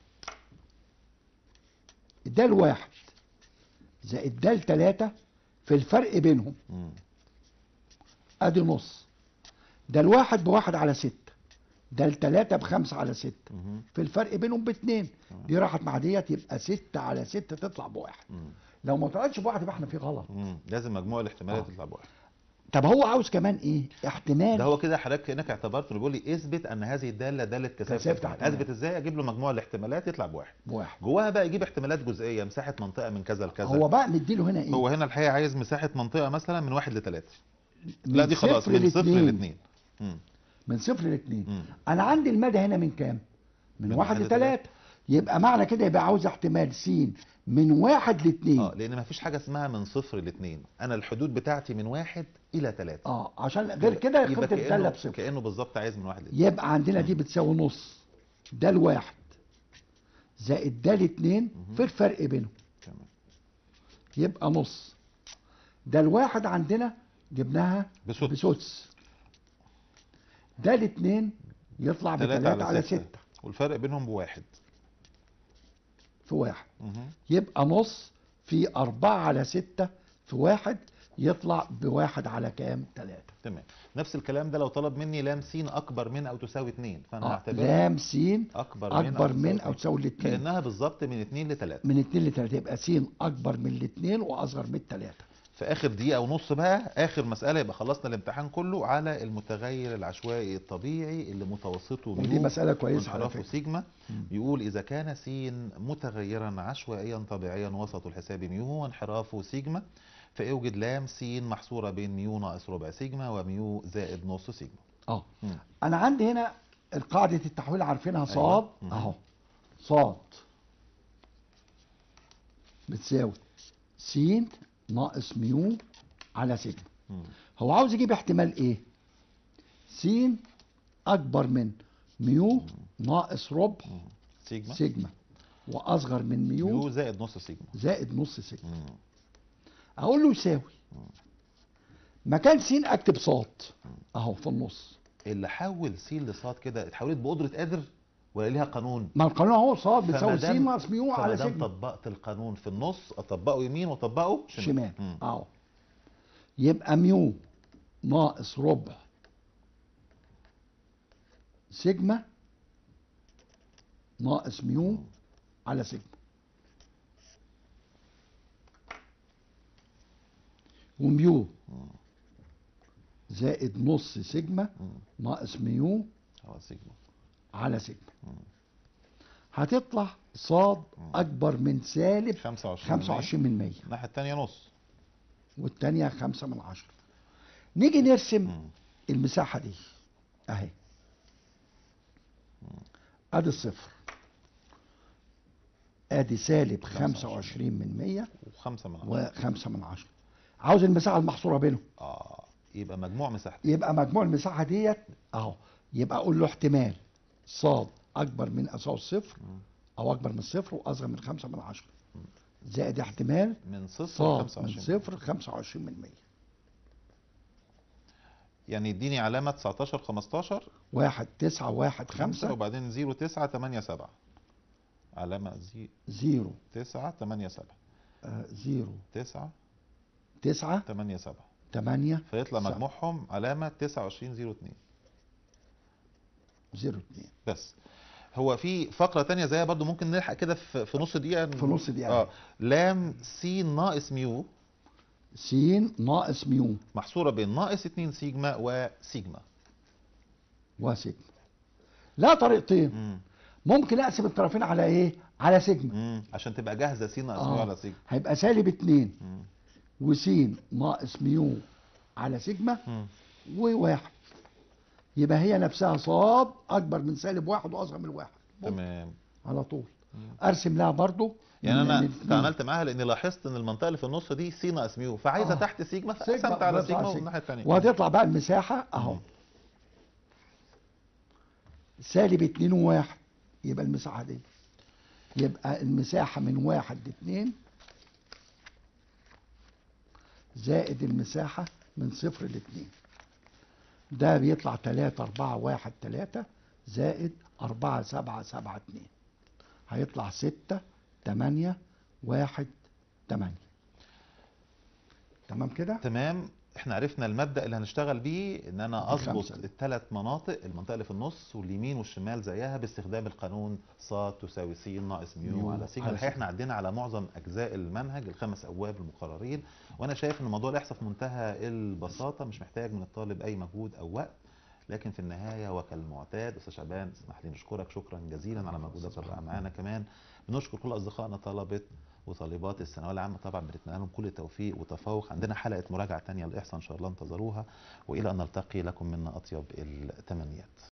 Speaker 2: ده الواحد زائد ده التلاتة في الفرق بينهم
Speaker 1: مم.
Speaker 2: ادي نص ده الواحد بواحد على ستة ده التلاتة بخمسة على ستة
Speaker 1: مم.
Speaker 2: في الفرق بينهم باتنين
Speaker 1: تمام.
Speaker 2: دي راحت مع ديت يبقى ستة على ستة تطلع بواحد
Speaker 1: مم.
Speaker 2: لو ما طلعتش بواحد يبقى احنا في غلط
Speaker 1: مم. لازم مجموع الاحتمالات
Speaker 2: آه.
Speaker 1: تطلع بواحد
Speaker 2: طب هو عاوز كمان ايه احتمال
Speaker 1: ده هو كده حضرتك كانك اعتبرت انه بيقول لي اثبت ان هذه الداله داله كثافه
Speaker 2: كثافة
Speaker 1: احتمال.
Speaker 2: احتمال.
Speaker 1: اثبت ازاي اجيب له مجموع الاحتمالات يطلع بواحد
Speaker 2: بواحد
Speaker 1: جواها بقى يجيب احتمالات جزئيه مساحه منطقه من كذا لكذا
Speaker 2: هو بقى مديله هنا ايه
Speaker 1: هو هنا الحقيقه عايز مساحه منطقه مثلا من واحد لثلاثه
Speaker 2: من
Speaker 1: لا دي خلاص
Speaker 2: صفر
Speaker 1: من صفر
Speaker 2: لاتنين.
Speaker 1: لاثنين
Speaker 2: من صفر لاثنين
Speaker 1: مم.
Speaker 2: انا عندي المدى هنا من كام من,
Speaker 1: من
Speaker 2: واحد
Speaker 1: واحد
Speaker 2: لثلاثة يبقى معنى كده يبقى عاوز احتمال س من واحد لاثنين
Speaker 1: اه لان ما فيش حاجه اسمها من صفر لاثنين انا الحدود بتاعتي من واحد الى ثلاثه
Speaker 2: اه عشان غير كده
Speaker 1: يبقى
Speaker 2: قيمه الداله
Speaker 1: كانه
Speaker 2: بصفر
Speaker 1: كانه بالظبط عايز من واحد لاثنين
Speaker 2: يبقى عندنا دي بتساوي نص ده الواحد زائد ده الاثنين في الفرق بينهم
Speaker 1: تمام
Speaker 2: يبقى نص ده الواحد عندنا جبناها
Speaker 1: بسدس.
Speaker 2: بسدس ده الاثنين يطلع
Speaker 1: ثلاثة
Speaker 2: بثلاثة
Speaker 1: على,
Speaker 2: على
Speaker 1: ستة.
Speaker 2: ستة
Speaker 1: والفرق بينهم بواحد
Speaker 2: في واحد
Speaker 1: مهم.
Speaker 2: يبقى نص في أربعة على ستة في واحد يطلع بواحد على كام تلاتة
Speaker 1: تمام نفس الكلام ده لو طلب مني لام س اكبر من او تساوي 2 فانا
Speaker 2: آه.
Speaker 1: هعتبرها
Speaker 2: لام س
Speaker 1: اكبر من
Speaker 2: اكبر من
Speaker 1: تساوي
Speaker 2: او تساوي الاتنين
Speaker 1: كانها بالظبط من 2 ل 3
Speaker 2: من اتنين لتلاتة يبقى س اكبر من الاتنين واصغر من التلاتة
Speaker 1: في اخر دقيقه ونص بقى اخر مساله يبقى خلصنا الامتحان كله على المتغير العشوائي الطبيعي اللي متوسطه
Speaker 2: ودي
Speaker 1: ميو
Speaker 2: مسألة كويسة على
Speaker 1: وانحرافه
Speaker 2: فكرة
Speaker 1: سيجما
Speaker 2: مم.
Speaker 1: يقول اذا كان س متغيرا عشوائيا طبيعيا وسط الحساب ميو وانحرافه سيجما فيوجد لام س محصوره بين ميو ناقص ربع سيجما وميو زائد نص سيجما
Speaker 2: اه
Speaker 1: مم.
Speaker 2: انا عندي هنا قاعدة التحويل عارفينها
Speaker 1: أيوة.
Speaker 2: صاد
Speaker 1: مم.
Speaker 2: اهو صاد بتساوي س ناقص ميو على سيجما
Speaker 1: مم.
Speaker 2: هو عاوز يجيب احتمال ايه س اكبر من ميو ناقص ربع
Speaker 1: مم. سيجما
Speaker 2: سيجما واصغر من ميو
Speaker 1: ميو زائد نص سيجما
Speaker 2: زائد نص سيجما
Speaker 1: مم.
Speaker 2: اقول له يساوي مكان س اكتب صاد اهو في النص
Speaker 1: اللي حول س لصاد كده اتحولت بقدره قادر ولا ليها قانون
Speaker 2: ما القانون اهو صاد بتساوي س
Speaker 1: فمادام-
Speaker 2: ناقص ميو على
Speaker 1: فمادام
Speaker 2: سيجما
Speaker 1: طبقت القانون في النص اطبقه يمين واطبقه شمال,
Speaker 2: شمال
Speaker 1: مم.
Speaker 2: اهو يبقى ميو ناقص ربع سيجما ناقص ميو على سيجما وميو زائد نص سيجما
Speaker 1: مم.
Speaker 2: ناقص ميو
Speaker 1: هو سيجما
Speaker 2: على سيجما هتطلع صاد اكبر من سالب
Speaker 1: 25
Speaker 2: 25 من 100
Speaker 1: الناحيه الثانيه نص
Speaker 2: والتانية خمسة من عشرة نيجي نرسم
Speaker 1: مم.
Speaker 2: المساحة دي اهي ادي الصفر ادي سالب 25 من 100
Speaker 1: وخمسة من عشرة
Speaker 2: وخمسة من عشرة عاوز المساحة المحصورة بينهم
Speaker 1: اه يبقى مجموع مساحتي
Speaker 2: يبقى مجموع المساحة ديت اهو يبقى اقول له احتمال صاد اكبر من اساس الصفر او اكبر من الصفر واصغر من خمسة من عشرة زائد احتمال
Speaker 1: من صفر
Speaker 2: صاد
Speaker 1: ل
Speaker 2: من
Speaker 1: 25
Speaker 2: صفر 25 من 100
Speaker 1: يعني يديني علامه 19 15
Speaker 2: واحد تسعة واحد
Speaker 1: خمسة
Speaker 2: خمسة
Speaker 1: وبعدين 0 9 8 7 علامه زي
Speaker 2: زيرو
Speaker 1: 9 8 7
Speaker 2: آه زيرو
Speaker 1: 9
Speaker 2: تسعة
Speaker 1: 8 7
Speaker 2: تمانية
Speaker 1: فيطلع
Speaker 2: سبعة.
Speaker 1: مجموعهم علامه 29 0 2
Speaker 2: زيرو اتنين
Speaker 1: بس هو في فقره تانية زيها برضو ممكن نلحق كده في في نص دقيقه
Speaker 2: في نص دقيقة.
Speaker 1: اه لام س ناقص ميو
Speaker 2: س ناقص ميو
Speaker 1: محصوره بين ناقص 2 سيجما وسيجما
Speaker 2: وسيجما لا طريقتين
Speaker 1: مم.
Speaker 2: ممكن اقسم الطرفين على ايه على سيجما
Speaker 1: مم. عشان تبقى جاهزه س ناقص ميو
Speaker 2: آه.
Speaker 1: على سيجما
Speaker 2: هيبقى سالب اتنين
Speaker 1: مم.
Speaker 2: وس ناقص ميو على سيجما
Speaker 1: مم.
Speaker 2: وواحد يبقى هي نفسها صاد اكبر من سالب واحد واصغر من واحد
Speaker 1: تمام
Speaker 2: على طول ارسم لها برضو
Speaker 1: يعني
Speaker 2: من
Speaker 1: انا
Speaker 2: الاتنين.
Speaker 1: تعاملت معاها لاني لاحظت ان المنطقه اللي في النص دي س ناقص ميو فعايزه
Speaker 2: آه.
Speaker 1: تحت سيجما
Speaker 2: سيجما
Speaker 1: فقسمت على
Speaker 2: بس
Speaker 1: سيجما والناحيه الثانيه
Speaker 2: وهتطلع بقى المساحة اهو
Speaker 1: مم.
Speaker 2: سالب اتنين وواحد يبقى المساحة دي يبقى المساحة من واحد لاتنين زائد المساحة من صفر لاتنين ده بيطلع تلاتة أربعة واحد تلاتة زائد أربعة سبعة سبعة اتنين هيطلع ستة تمانية واحد تمانية تمام كده؟
Speaker 1: تمام احنا عرفنا المبدا اللي هنشتغل بيه ان انا اظبط
Speaker 2: الخمسة.
Speaker 1: الثلاث مناطق المنطقه اللي في النص واليمين والشمال زيها باستخدام القانون ص تساوي س ناقص ميو
Speaker 2: ميو
Speaker 1: على سيجما
Speaker 2: على
Speaker 1: الحقيقه
Speaker 2: سيجما.
Speaker 1: احنا عدينا على معظم اجزاء المنهج الخمس ابواب المقررين وانا شايف ان موضوع الاحصاء في منتهى البساطه مش محتاج من الطالب اي مجهود او وقت لكن في النهايه وكالمعتاد استاذ شعبان اسمح لي نشكرك شكرا جزيلا على مجهودك الرائع معانا كمان بنشكر كل اصدقائنا طلبه وطالبات الثانويه العامه طبعا بنتمنى لهم كل التوفيق وتفوق عندنا حلقه مراجعه تانية للاحصاء ان شاء الله انتظروها والى ان نلتقي لكم منا اطيب التمنيات